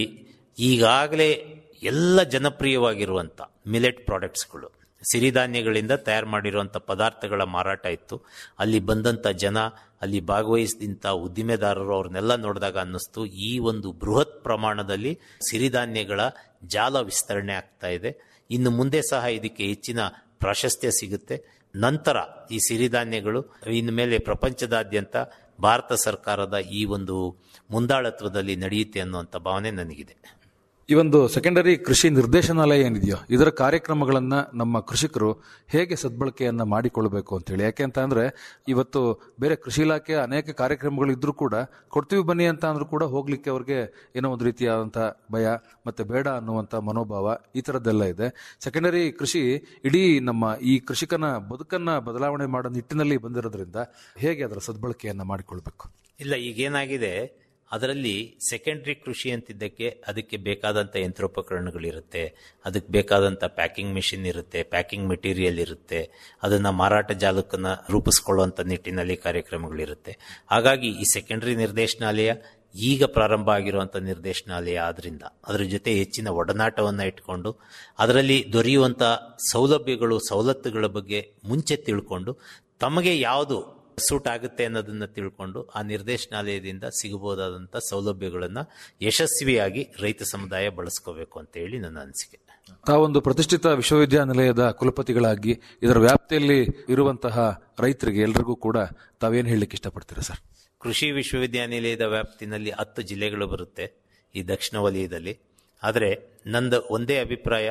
ಈಗಾಗಲೇ ಎಲ್ಲ ಜನಪ್ರಿಯವಾಗಿರುವಂಥ ಮಿಲೆಟ್ ಪ್ರಾಡಕ್ಟ್ಸ್ಗಳು ಸಿರಿಧಾನ್ಯಗಳಿಂದ ತಯಾರು ಮಾಡಿರುವಂಥ ಪದಾರ್ಥಗಳ ಮಾರಾಟ ಇತ್ತು ಅಲ್ಲಿ ಬಂದಂಥ ಜನ ಅಲ್ಲಿ ಭಾಗವಹಿಸಿದಂಥ ಉದ್ದಿಮೆದಾರರು ಅವ್ರನ್ನೆಲ್ಲ ನೋಡಿದಾಗ ಅನ್ನಿಸ್ತು ಈ ಒಂದು ಬೃಹತ್ ಪ್ರಮಾಣದಲ್ಲಿ ಸಿರಿಧಾನ್ಯಗಳ ಜಾಲ ವಿಸ್ತರಣೆ ಆಗ್ತಾ ಇದೆ ಇನ್ನು ಮುಂದೆ ಸಹ ಇದಕ್ಕೆ ಹೆಚ್ಚಿನ ಪ್ರಾಶಸ್ತ್ಯ ಸಿಗುತ್ತೆ ನಂತರ ಈ ಸಿರಿಧಾನ್ಯಗಳು ಇನ್ನು ಮೇಲೆ ಪ್ರಪಂಚದಾದ್ಯಂತ ಭಾರತ ಸರ್ಕಾರದ ಈ ಒಂದು ಮುಂದಾಳತ್ವದಲ್ಲಿ ನಡೆಯುತ್ತೆ ಅನ್ನುವಂಥ ಭಾವನೆ ನನಗಿದೆ
ಈ ಒಂದು ಸೆಕೆಂಡರಿ ಕೃಷಿ ನಿರ್ದೇಶನಾಲಯ ಏನಿದೆಯೋ ಇದರ ಕಾರ್ಯಕ್ರಮಗಳನ್ನ ನಮ್ಮ ಕೃಷಿಕರು ಹೇಗೆ ಸದ್ಬಳಕೆಯನ್ನ ಮಾಡಿಕೊಳ್ಬೇಕು ಅಂತ ಹೇಳಿ ಯಾಕೆ ಅಂತ ಅಂದ್ರೆ ಇವತ್ತು ಬೇರೆ ಕೃಷಿ ಇಲಾಖೆಯ ಅನೇಕ ಕಾರ್ಯಕ್ರಮಗಳು ಇದ್ರೂ ಕೂಡ ಕೊಡ್ತೀವಿ ಬನ್ನಿ ಅಂತ ಅಂದ್ರೂ ಕೂಡ ಹೋಗ್ಲಿಕ್ಕೆ ಅವ್ರಿಗೆ ಏನೋ ಒಂದು ರೀತಿಯಾದಂಥ ಭಯ ಮತ್ತೆ ಬೇಡ ಅನ್ನುವಂಥ ಮನೋಭಾವ ಈ ಥರದ್ದೆಲ್ಲ ಇದೆ ಸೆಕೆಂಡರಿ ಕೃಷಿ ಇಡೀ ನಮ್ಮ ಈ ಕೃಷಿಕನ ಬದುಕನ್ನ ಬದಲಾವಣೆ ಮಾಡೋ ನಿಟ್ಟಿನಲ್ಲಿ ಬಂದಿರೋದ್ರಿಂದ ಹೇಗೆ ಅದರ ಸದ್ಬಳಕೆಯನ್ನ ಮಾಡಿಕೊಳ್ಬೇಕು
ಇಲ್ಲ ಈಗೇನಾಗಿದೆ ಅದರಲ್ಲಿ ಸೆಕೆಂಡ್ರಿ ಕೃಷಿ ಅಂತಿದ್ದಕ್ಕೆ ಅದಕ್ಕೆ ಬೇಕಾದಂಥ ಯಂತ್ರೋಪಕರಣಗಳಿರುತ್ತೆ ಅದಕ್ಕೆ ಬೇಕಾದಂಥ ಪ್ಯಾಕಿಂಗ್ ಮಿಷಿನ್ ಇರುತ್ತೆ ಪ್ಯಾಕಿಂಗ್ ಮೆಟೀರಿಯಲ್ ಇರುತ್ತೆ ಅದನ್ನು ಮಾರಾಟ ಜಾಲಕನ್ನು ರೂಪಿಸ್ಕೊಳ್ಳುವಂಥ ನಿಟ್ಟಿನಲ್ಲಿ ಕಾರ್ಯಕ್ರಮಗಳಿರುತ್ತೆ ಹಾಗಾಗಿ ಈ ಸೆಕೆಂಡ್ರಿ ನಿರ್ದೇಶನಾಲಯ ಈಗ ಪ್ರಾರಂಭ ಆಗಿರುವಂಥ ನಿರ್ದೇಶನಾಲಯ ಆದ್ರಿಂದ ಅದರ ಜೊತೆ ಹೆಚ್ಚಿನ ಒಡನಾಟವನ್ನು ಇಟ್ಕೊಂಡು ಅದರಲ್ಲಿ ದೊರೆಯುವಂಥ ಸೌಲಭ್ಯಗಳು ಸವಲತ್ತುಗಳ ಬಗ್ಗೆ ಮುಂಚೆ ತಿಳ್ಕೊಂಡು ತಮಗೆ ಯಾವುದು ಸೂಟ್ ಆಗುತ್ತೆ ಅನ್ನೋದನ್ನ ತಿಳ್ಕೊಂಡು ಆ ನಿರ್ದೇಶನಾಲಯದಿಂದ ಸಿಗಬಹುದಾದಂಥ ಸೌಲಭ್ಯಗಳನ್ನು ಯಶಸ್ವಿಯಾಗಿ ರೈತ ಸಮುದಾಯ ಬಳಸ್ಕೋಬೇಕು ಅಂತ ಹೇಳಿ ನನ್ನ ಅನಿಸಿಕೆ
ತಾವೊಂದು ಪ್ರತಿಷ್ಠಿತ ವಿಶ್ವವಿದ್ಯಾನಿಲಯದ ಕುಲಪತಿಗಳಾಗಿ ಇದರ ವ್ಯಾಪ್ತಿಯಲ್ಲಿ ಇರುವಂತಹ ರೈತರಿಗೆ ಎಲ್ರಿಗೂ ಕೂಡ ತಾವೇನು ಹೇಳಲಿಕ್ಕೆ ಇಷ್ಟಪಡ್ತೀರಾ ಸರ್
ಕೃಷಿ ವಿಶ್ವವಿದ್ಯಾನಿಲಯದ ವ್ಯಾಪ್ತಿನಲ್ಲಿ ಹತ್ತು ಜಿಲ್ಲೆಗಳು ಬರುತ್ತೆ ಈ ದಕ್ಷಿಣ ವಲಯದಲ್ಲಿ ಆದರೆ ನಂದು ಒಂದೇ ಅಭಿಪ್ರಾಯ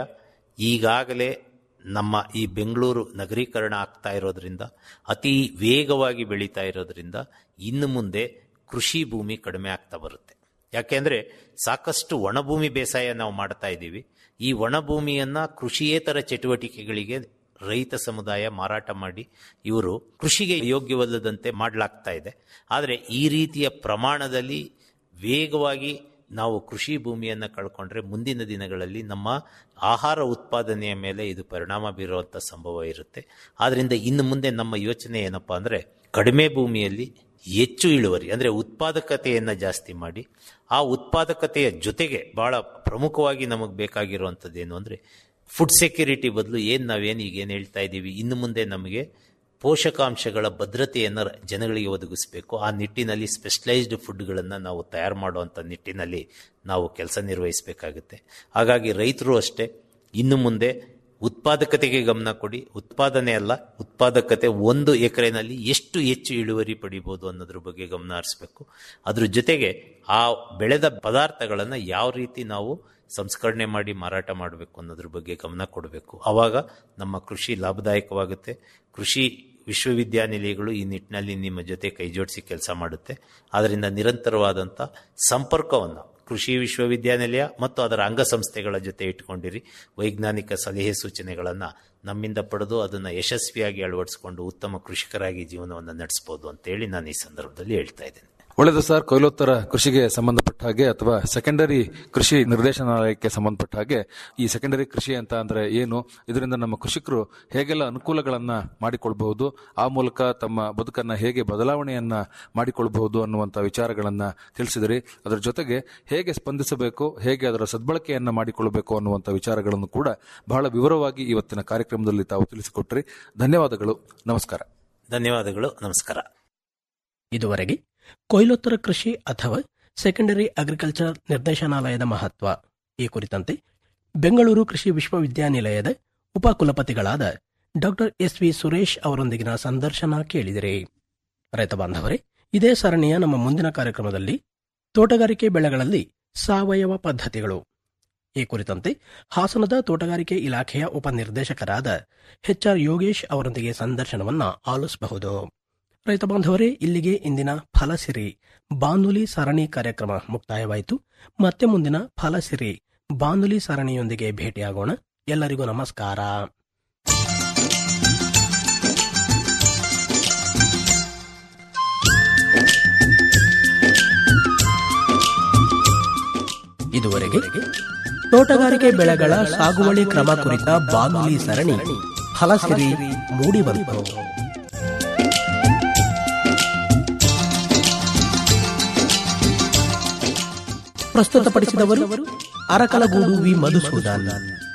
ಈಗಾಗಲೇ ನಮ್ಮ ಈ ಬೆಂಗಳೂರು ನಗರೀಕರಣ ಆಗ್ತಾ ಇರೋದ್ರಿಂದ ಅತಿ ವೇಗವಾಗಿ ಬೆಳೀತಾ ಇರೋದ್ರಿಂದ ಇನ್ನು ಮುಂದೆ ಕೃಷಿ ಭೂಮಿ ಕಡಿಮೆ ಆಗ್ತಾ ಬರುತ್ತೆ ಯಾಕೆಂದ್ರೆ ಸಾಕಷ್ಟು ಒಣಭೂಮಿ ಬೇಸಾಯ ನಾವು ಮಾಡ್ತಾ ಇದ್ದೀವಿ ಈ ಒಣಭೂಮಿಯನ್ನ ಕೃಷಿಯೇತರ ಚಟುವಟಿಕೆಗಳಿಗೆ ರೈತ ಸಮುದಾಯ ಮಾರಾಟ ಮಾಡಿ ಇವರು ಕೃಷಿಗೆ ಯೋಗ್ಯವಲ್ಲದಂತೆ ಮಾಡಲಾಗ್ತಾ ಇದೆ ಆದರೆ ಈ ರೀತಿಯ ಪ್ರಮಾಣದಲ್ಲಿ ವೇಗವಾಗಿ ನಾವು ಕೃಷಿ ಭೂಮಿಯನ್ನು ಕಳ್ಕೊಂಡ್ರೆ ಮುಂದಿನ ದಿನಗಳಲ್ಲಿ ನಮ್ಮ ಆಹಾರ ಉತ್ಪಾದನೆಯ ಮೇಲೆ ಇದು ಪರಿಣಾಮ ಬೀರುವಂಥ ಸಂಭವ ಇರುತ್ತೆ ಆದ್ದರಿಂದ ಇನ್ನು ಮುಂದೆ ನಮ್ಮ ಯೋಚನೆ ಏನಪ್ಪ ಅಂದರೆ ಕಡಿಮೆ ಭೂಮಿಯಲ್ಲಿ ಹೆಚ್ಚು ಇಳುವರಿ ಅಂದರೆ ಉತ್ಪಾದಕತೆಯನ್ನು ಜಾಸ್ತಿ ಮಾಡಿ ಆ ಉತ್ಪಾದಕತೆಯ ಜೊತೆಗೆ ಬಹಳ ಪ್ರಮುಖವಾಗಿ ನಮಗೆ ಬೇಕಾಗಿರುವಂಥದ್ದು ಏನು ಅಂದರೆ ಫುಡ್ ಸೆಕ್ಯೂರಿಟಿ ಬದಲು ಏನು ನಾವೇನು ಈಗ ಏನು ಹೇಳ್ತಾ ಇದ್ದೀವಿ ಇನ್ನು ಮುಂದೆ ನಮಗೆ ಪೋಷಕಾಂಶಗಳ ಭದ್ರತೆಯನ್ನು ಜನಗಳಿಗೆ ಒದಗಿಸಬೇಕು ಆ ನಿಟ್ಟಿನಲ್ಲಿ ಸ್ಪೆಷಲೈಸ್ಡ್ ಫುಡ್ಗಳನ್ನು ನಾವು ತಯಾರು ಮಾಡುವಂಥ ನಿಟ್ಟಿನಲ್ಲಿ ನಾವು ಕೆಲಸ ನಿರ್ವಹಿಸಬೇಕಾಗುತ್ತೆ ಹಾಗಾಗಿ ರೈತರು ಅಷ್ಟೇ ಇನ್ನು ಮುಂದೆ ಉತ್ಪಾದಕತೆಗೆ ಗಮನ ಕೊಡಿ ಉತ್ಪಾದನೆ ಅಲ್ಲ ಉತ್ಪಾದಕತೆ ಒಂದು ಎಕರೆನಲ್ಲಿ ಎಷ್ಟು ಹೆಚ್ಚು ಇಳುವರಿ ಪಡಿಬೋದು ಅನ್ನೋದ್ರ ಬಗ್ಗೆ ಗಮನ ಹರಿಸಬೇಕು ಅದ್ರ ಜೊತೆಗೆ ಆ ಬೆಳೆದ ಪದಾರ್ಥಗಳನ್ನು ಯಾವ ರೀತಿ ನಾವು ಸಂಸ್ಕರಣೆ ಮಾಡಿ ಮಾರಾಟ ಮಾಡಬೇಕು ಅನ್ನೋದ್ರ ಬಗ್ಗೆ ಗಮನ ಕೊಡಬೇಕು ಆವಾಗ ನಮ್ಮ ಕೃಷಿ ಲಾಭದಾಯಕವಾಗುತ್ತೆ ಕೃಷಿ ವಿಶ್ವವಿದ್ಯಾನಿಲಯಗಳು ಈ ನಿಟ್ಟಿನಲ್ಲಿ ನಿಮ್ಮ ಜೊತೆ ಕೈ ಜೋಡಿಸಿ ಕೆಲಸ ಮಾಡುತ್ತೆ ಆದ್ದರಿಂದ ನಿರಂತರವಾದಂಥ ಸಂಪರ್ಕವನ್ನು ಕೃಷಿ ವಿಶ್ವವಿದ್ಯಾನಿಲಯ ಮತ್ತು ಅದರ ಅಂಗಸಂಸ್ಥೆಗಳ ಜೊತೆ ಇಟ್ಕೊಂಡಿರಿ ವೈಜ್ಞಾನಿಕ ಸಲಹೆ ಸೂಚನೆಗಳನ್ನು ನಮ್ಮಿಂದ ಪಡೆದು ಅದನ್ನು ಯಶಸ್ವಿಯಾಗಿ ಅಳವಡಿಸಿಕೊಂಡು ಉತ್ತಮ ಕೃಷಿಕರಾಗಿ ಜೀವನವನ್ನು ನಡೆಸ್ಬೋದು ಅಂತೇಳಿ ನಾನು ಈ ಸಂದರ್ಭದಲ್ಲಿ ಹೇಳ್ತಾ ಇದ್ದೇನೆ
ಒಳ್ಳೆಯದು ಸರ್ ಕೊಯ್ಲೋತ್ತರ ಕೃಷಿಗೆ ಸಂಬಂಧಪಟ್ಟ ಹಾಗೆ ಅಥವಾ ಸೆಕೆಂಡರಿ ಕೃಷಿ ನಿರ್ದೇಶನಾಲಯಕ್ಕೆ ಸಂಬಂಧಪಟ್ಟ ಹಾಗೆ ಈ ಸೆಕೆಂಡರಿ ಕೃಷಿ ಅಂತ ಅಂದ್ರೆ ಏನು ಇದರಿಂದ ನಮ್ಮ ಕೃಷಿಕರು ಹೇಗೆಲ್ಲ ಅನುಕೂಲಗಳನ್ನ ಮಾಡಿಕೊಳ್ಬಹುದು ಆ ಮೂಲಕ ತಮ್ಮ ಬದುಕನ್ನ ಹೇಗೆ ಬದಲಾವಣೆಯನ್ನ ಮಾಡಿಕೊಳ್ಬಹುದು ಅನ್ನುವಂಥ ವಿಚಾರಗಳನ್ನ ತಿಳಿಸಿದಿರಿ ಅದರ ಜೊತೆಗೆ ಹೇಗೆ ಸ್ಪಂದಿಸಬೇಕು ಹೇಗೆ ಅದರ ಸದ್ಬಳಕೆಯನ್ನ ಮಾಡಿಕೊಳ್ಳಬೇಕು ಅನ್ನುವಂಥ ವಿಚಾರಗಳನ್ನು ಕೂಡ ಬಹಳ ವಿವರವಾಗಿ ಇವತ್ತಿನ ಕಾರ್ಯಕ್ರಮದಲ್ಲಿ ತಾವು ತಿಳಿಸಿಕೊಟ್ರಿ ಧನ್ಯವಾದಗಳು ನಮಸ್ಕಾರ
ಧನ್ಯವಾದಗಳು ನಮಸ್ಕಾರ
ಇದುವರೆಗೆ ಕೊಯ್ಲೋತ್ತರ ಕೃಷಿ ಅಥವಾ ಸೆಕೆಂಡರಿ ಅಗ್ರಿಕಲ್ಚರ್ ನಿರ್ದೇಶನಾಲಯದ ಮಹತ್ವ ಈ ಕುರಿತಂತೆ ಬೆಂಗಳೂರು ಕೃಷಿ ವಿಶ್ವವಿದ್ಯಾನಿಲಯದ ಉಪಕುಲಪತಿಗಳಾದ ಡಾಕ್ಟರ್ ಎಸ್ ವಿ ಸುರೇಶ್ ಅವರೊಂದಿಗಿನ ಸಂದರ್ಶನ ಕೇಳಿದಿರಿ ರೈತ ಬಾಂಧವರೇ ಇದೇ ಸರಣಿಯ ನಮ್ಮ ಮುಂದಿನ ಕಾರ್ಯಕ್ರಮದಲ್ಲಿ ತೋಟಗಾರಿಕೆ ಬೆಳೆಗಳಲ್ಲಿ ಸಾವಯವ ಪದ್ಧತಿಗಳು ಈ ಕುರಿತಂತೆ ಹಾಸನದ ತೋಟಗಾರಿಕೆ ಇಲಾಖೆಯ ಉಪನಿರ್ದೇಶಕರಾದ ಎಚ್ಆರ್ ಯೋಗೇಶ್ ಅವರೊಂದಿಗೆ ಸಂದರ್ಶನವನ್ನ ಆಲಿಸಬಹುದು ರೈತ ಬಾಂಧವರೇ ಇಲ್ಲಿಗೆ ಇಂದಿನ ಫಲಸಿರಿ ಬಾನುಲಿ ಸರಣಿ ಕಾರ್ಯಕ್ರಮ ಮುಕ್ತಾಯವಾಯಿತು ಮತ್ತೆ ಮುಂದಿನ ಫಲಸಿರಿ ಬಾನುಲಿ ಸರಣಿಯೊಂದಿಗೆ ಭೇಟಿಯಾಗೋಣ ಎಲ್ಲರಿಗೂ ನಮಸ್ಕಾರ ಇದುವರೆಗೆ ತೋಟಗಾರಿಕೆ ಬೆಳೆಗಳ ಸಾಗುವಳಿ ಕ್ರಮ ಕುರಿತ ಬಾನುಲಿ ಸರಣಿ ಫಲಸಿರಿ ಮೂಡಿಬಂತು ಪ್ರಸ್ತುತಪಡಿಸಿದವರು ಅರಕಲಗೂಡು ವಿ ಮಧುಸೂದನ್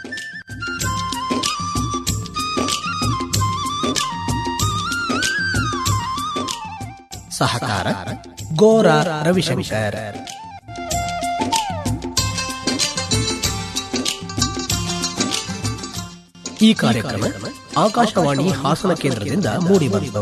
ಸಹಕಾರ ಗೋರ ರವಿಶಂಕರ್ ಈ ಕಾರ್ಯಕ್ರಮ ಆಕಾಶವಾಣಿ ಹಾಸನ ಕೇಂದ್ರದಿಂದ ಮೂಡಿಬಂತು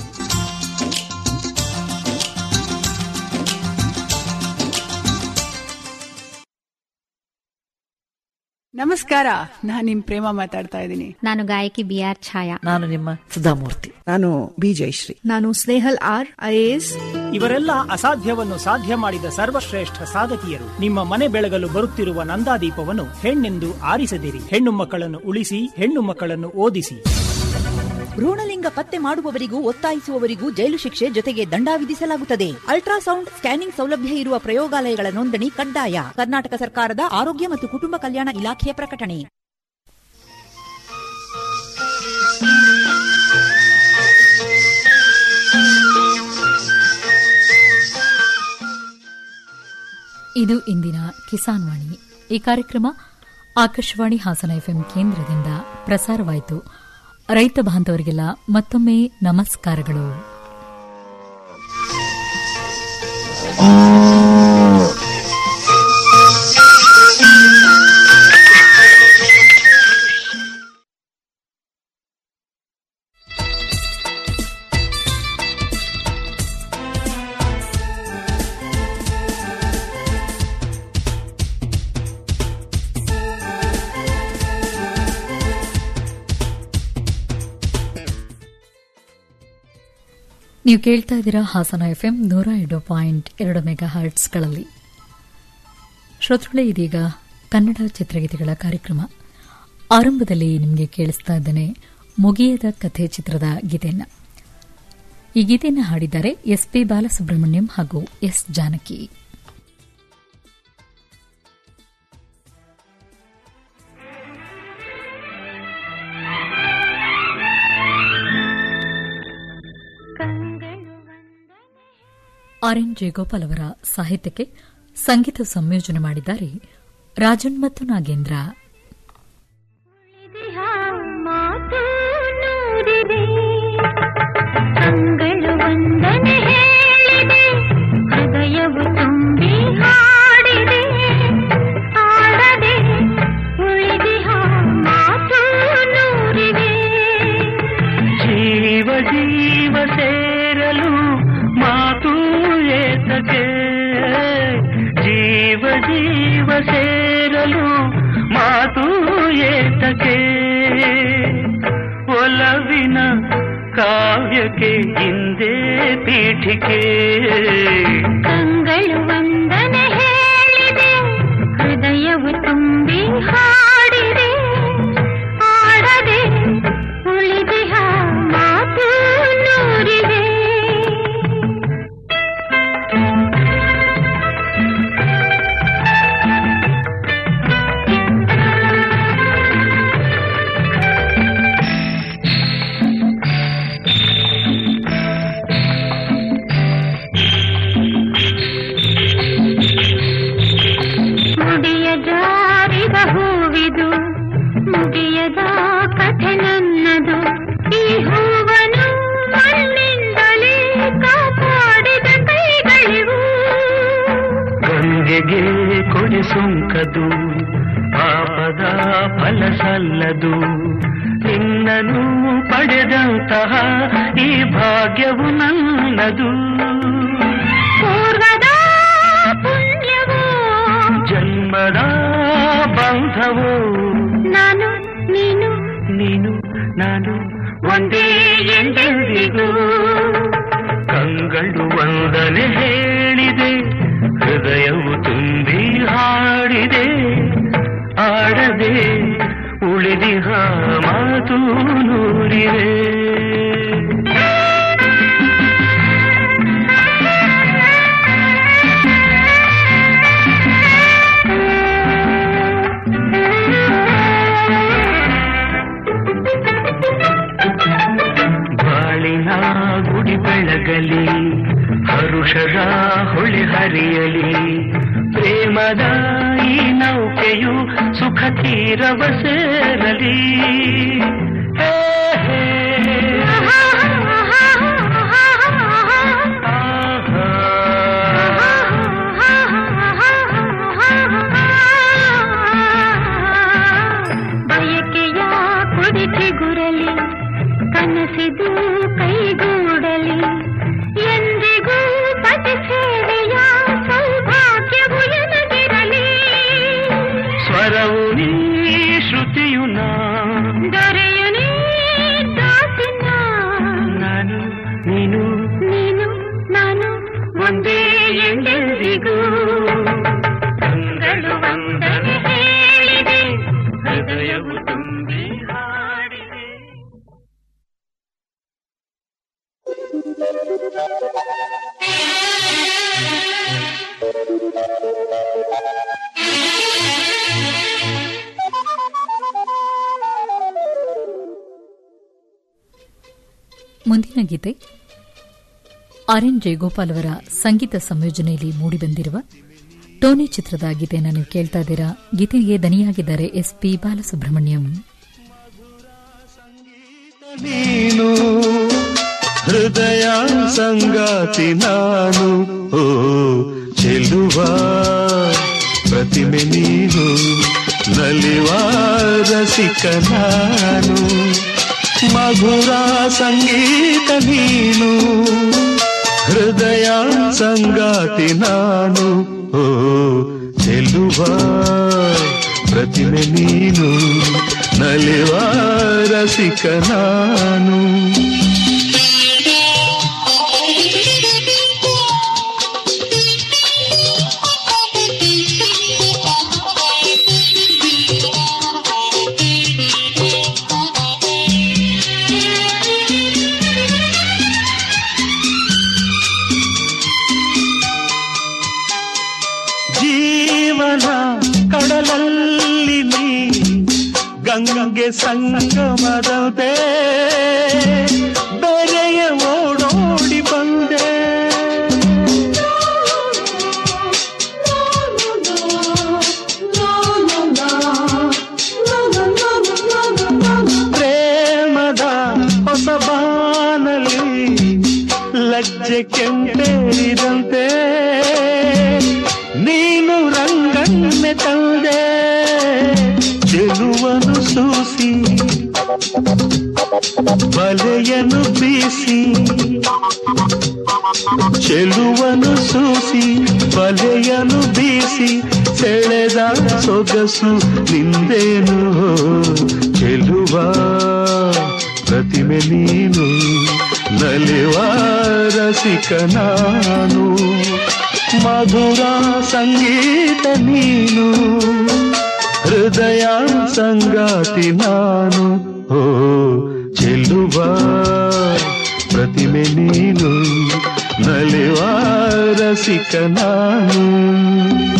ನಮಸ್ಕಾರ ನಾನು ನಿಮ್ ಪ್ರೇಮ ಮಾತಾಡ್ತಾ ಇದ್ದೀನಿ
ನಾನು ಗಾಯಕಿ ಬಿ ಆರ್ ಛಾಯಾ
ನಾನು ನಿಮ್ಮ ಸುಧಾಮೂರ್ತಿ
ನಾನು ಬಿ ಜಯಶ್ರೀ
ನಾನು ಸ್ನೇಹಲ್ ಆರ್ ಐಎಎಸ್
ಇವರೆಲ್ಲ ಅಸಾಧ್ಯವನ್ನು ಸಾಧ್ಯ ಮಾಡಿದ ಸರ್ವಶ್ರೇಷ್ಠ ಸಾಧಕಿಯರು ನಿಮ್ಮ ಮನೆ ಬೆಳಗಲು ಬರುತ್ತಿರುವ ನಂದಾದೀಪವನ್ನು ಹೆಣ್ಣೆಂದು ಆರಿಸದಿರಿ ಹೆಣ್ಣು ಮಕ್ಕಳನ್ನು ಉಳಿಸಿ ಹೆಣ್ಣು ಮಕ್ಕಳನ್ನು ಓದಿಸಿ
ಭ್ರೂಣಲಿಂಗ ಪತ್ತೆ ಮಾಡುವವರಿಗೂ ಒತ್ತಾಯಿಸುವವರಿಗೂ ಜೈಲು ಶಿಕ್ಷೆ ಜೊತೆಗೆ ದಂಡ ವಿಧಿಸಲಾಗುತ್ತದೆ ಅಲ್ಟ್ರಾಸೌಂಡ್ ಸ್ಕ್ಯಾನಿಂಗ್ ಸೌಲಭ್ಯ ಇರುವ ಪ್ರಯೋಗಾಲಯಗಳ ನೋಂದಣಿ ಕಡ್ಡಾಯ ಕರ್ನಾಟಕ ಸರ್ಕಾರದ ಆರೋಗ್ಯ ಮತ್ತು ಕುಟುಂಬ ಕಲ್ಯಾಣ ಇಲಾಖೆಯ ಪ್ರಕಟಣೆ
ಇದು ಇಂದಿನ ಕಿಸಾನ್ ವಾಣಿ ಈ ಕಾರ್ಯಕ್ರಮ ಆಕಾಶವಾಣಿ ಹಾಸನ ಎಫ್ಎಂ ಕೇಂದ್ರದಿಂದ ಪ್ರಸಾರವಾಯಿತು ರೈತ ಬಾಂಧವರಿಗೆಲ್ಲ ಮತ್ತೊಮ್ಮೆ ನಮಸ್ಕಾರಗಳು ನೀವು ಕೇಳ್ತಾ ಇದ್ದೀರಾ ಹಾಸನ ಎಫ್ಎಂ ನೂರ ಎರಡು ಪಾಯಿಂಟ್ ಎರಡು ಮೆಗಾ ಹರ್ಟ್ಸ್ಗಳಲ್ಲಿ ಶ್ರೋತೃಗಳೇ ಇದೀಗ ಕನ್ನಡ ಚಿತ್ರಗೀತೆಗಳ ಕಾರ್ಯಕ್ರಮ ಆರಂಭದಲ್ಲಿ ನಿಮಗೆ ಕೇಳಿಸ್ತಾ ಇದ್ದೇನೆ ಮುಗಿಯದ ಕಥೆ ಚಿತ್ರದ ಗೀತೆಯನ್ನು ಈ ಗೀತೆಯನ್ನು ಹಾಡಿದ್ದಾರೆ ಎಸ್ ಪಿ ಬಾಲಸುಬ್ರಹ್ಮಣ್ಯಂ ಹಾಗೂ S Janaki R N Jayagopal ಅವರ ಸಾಹಿತ್ಯಕ್ಕೆ ಸಂಗೀತ ಸಂಯೋಜನೆ ಮಾಡಿದ್ದಾರೆ ರಾಜನ್ ಮತ್ತು ನಾಗೇಂದ್ರ
ಮಾತು ನೂರಿದೆ ಕಂಗಳು ವಂದನೆ ಹೇಳಿದೆ ಹೃದಯವು ತುಂಬಿ ಹಾಡಿದೆ ಆಡದೆ ಉಳಿದಿಹ ಮಾತು ನೂರಿದೆ
ಜೀವ ಜೀವ ಸೇರಲು ಮಾತು ಏತಕ್ಕೆ ಜೀವ ಜೀವ ಸೇರಲು ಮಾತು ಏತಕ್ಕೆ ಒಲವಿನ ಕಾವ್ಯಕ್ಕೆ ಹಿಂದೆ ಪೀಠಿಕೆ
ಕಂಗಳು ವಂದನೆ ಹೇಳಿದೆ ಹೃದಯವು ತುಂಬಿ ಹಾಡಿದೆ ಆಡದೆ ಉಳಿದಿಹ ಮಾತು ನೂರಿದೆ ಮುಡಿಯ ಜಾರಿದ ಹೂವಿದು ಮುಗಿಯದ ಕಥೆ ನನ್ನದು ಈ ಹೂವನು ಮಣ್ಣಿಂದಲೇ ಕಾಪಾಡಿದ ಕೈಗಳಿವು
ಗಂಗೆಗೆ ಕೊಡಿ ಸುಂಕದು ಪಾಪದ ಫಲ ಸಲ್ಲದು ನಿನ್ನನು ಪಡೆದಂತಹ ಈ ಭಾಗ್ಯವು ನನ್ನದು
ಪೂರ್ವದ ಪುಣ್ಯವು
ಜನ್ಮದ ಬಂಧವು
ನಾನು ನೀನು
ನೀನು ನಾನು ಒಂದೇ ಎಂದೆಂದಿಗೂ ಕಂಗಳು ವಂದನೆ ಹೇಳಿದೆ ಹೃದಯವು ತುಂಬಿ ಹಾಡಿದೆ ಆಡದೆ ಉಳಿದಿಹ ಮಾತು ನೂರಿದೆ ಬಾಳಿನ ಗುಡಿ ಬೆಳಗಲಿ ಹರುಷದ ಹೊಳೆ ಹರಿಯಲಿ ಪ್ರೇಮದ ಈ ನೌಕೆಯು ಸುಖ ತೀರವ ಸೇರಲಿ ಹೇ, ಹೇ.
ಬಯಕೆಯ ಕುಡಿಕೆಗುರಲಿ ಕನಸಿದು ಕೈಗೂಡಲಿ ಎಂದಿಗೂ ಪತಿ ಸೇವೆಯ ಸೌಭಾಗ್ಯವು ಎನಗಿರಲಿ
ಸ್ವರವು ನೀ ಶ್ರುತಿಯು ನಾ
ದೊರೆಯು ನೀ ದಾಸಿನ
ನಾನು ನೀನು
ನೀನು ನಾನು
ಒಂದೇ ಎಂದೆಂದಿಗೂ ಕಂಗಳು ವಂದನೆ ಹೇಳಿದೆ ಹೃದಯವು ತುಂಬಿ ಹಾಡಿದೆ
ಮುಂದಿನ ಗೀತೆ ಆರ್ ಎನ್ ಜಯಗೋಪಾಲ್ ಅವರ ಸಂಗೀತ ಸಂಯೋಜನೆಯಲ್ಲಿ ಮೂಡಿಬಂದಿರುವ ಟೋನಿ ಚಿತ್ರದ ಗೀತೆಯನ್ನು ನೀವು ಕೇಳ್ತಾ ಇದ್ದೀರಾ ಗೀತೆಗೆ ದನಿಯಾಗಿದ್ದಾರೆ ಎಸ್ ಪಿ ಬಾಲಸುಬ್ರಹ್ಮಣ್ಯಂ
ನೀನು ಹೃದಯ ಸಂಗಾತಿ ನಾನು ಓ ಚೆಲುವ ಪ್ರತಿಮೆ ನೀನು ನಲಿವ ರಸಿಕ ನಾನು ಮಧುರ ಸಂಗೀತ ನೀನು ಹೃದಯ ಸಂಗಾತಿ ನಾನು ಓ ಚೆಲುವ ಪ್ರತಿಮೆ ನೀನು ನಲಿವ ರಸಿಕ ನಾನು ಜೀವನ ಕಡಲಲ್ಲಿ ನೀ ಗಂಗೆ ಸಂಗಮದಂತೆ ಬೆರೆಯ ಓಡೋಡಿ ಬಂದೆ ಗಜ್ಜೆ ಕೆಂಪೇರಿದಂತೆ ನೀನು ರಂಗನ್ನೆ ತಂದೆ ಚೆಲುವನು ಸೂಸಿ ಬಲೆಯನ್ನು ಬೀಸಿ ಚೆಲುವನು ಸೂಸಿ ಬಲೆಯನ್ನು ಬೀಸಿ ಸೆಳೆದ ಸೊಗಸು ನಿಂದೇನು ಚೆಲುವ ಪ್ರತಿಮೆ ನೀನು ನಲಿವ ರಸಿಕ ನಾನು ಮಧುರ ಸಂಗೀತ ನೀನು ಹೃದಯ ಸಂಗಾತಿ ನಾನು ಓ ಚೆಲ್ಲುವ ಪ್ರತಿಮೆ ನೀನು ನಲಿವ ರಸಿಕ ನಾನು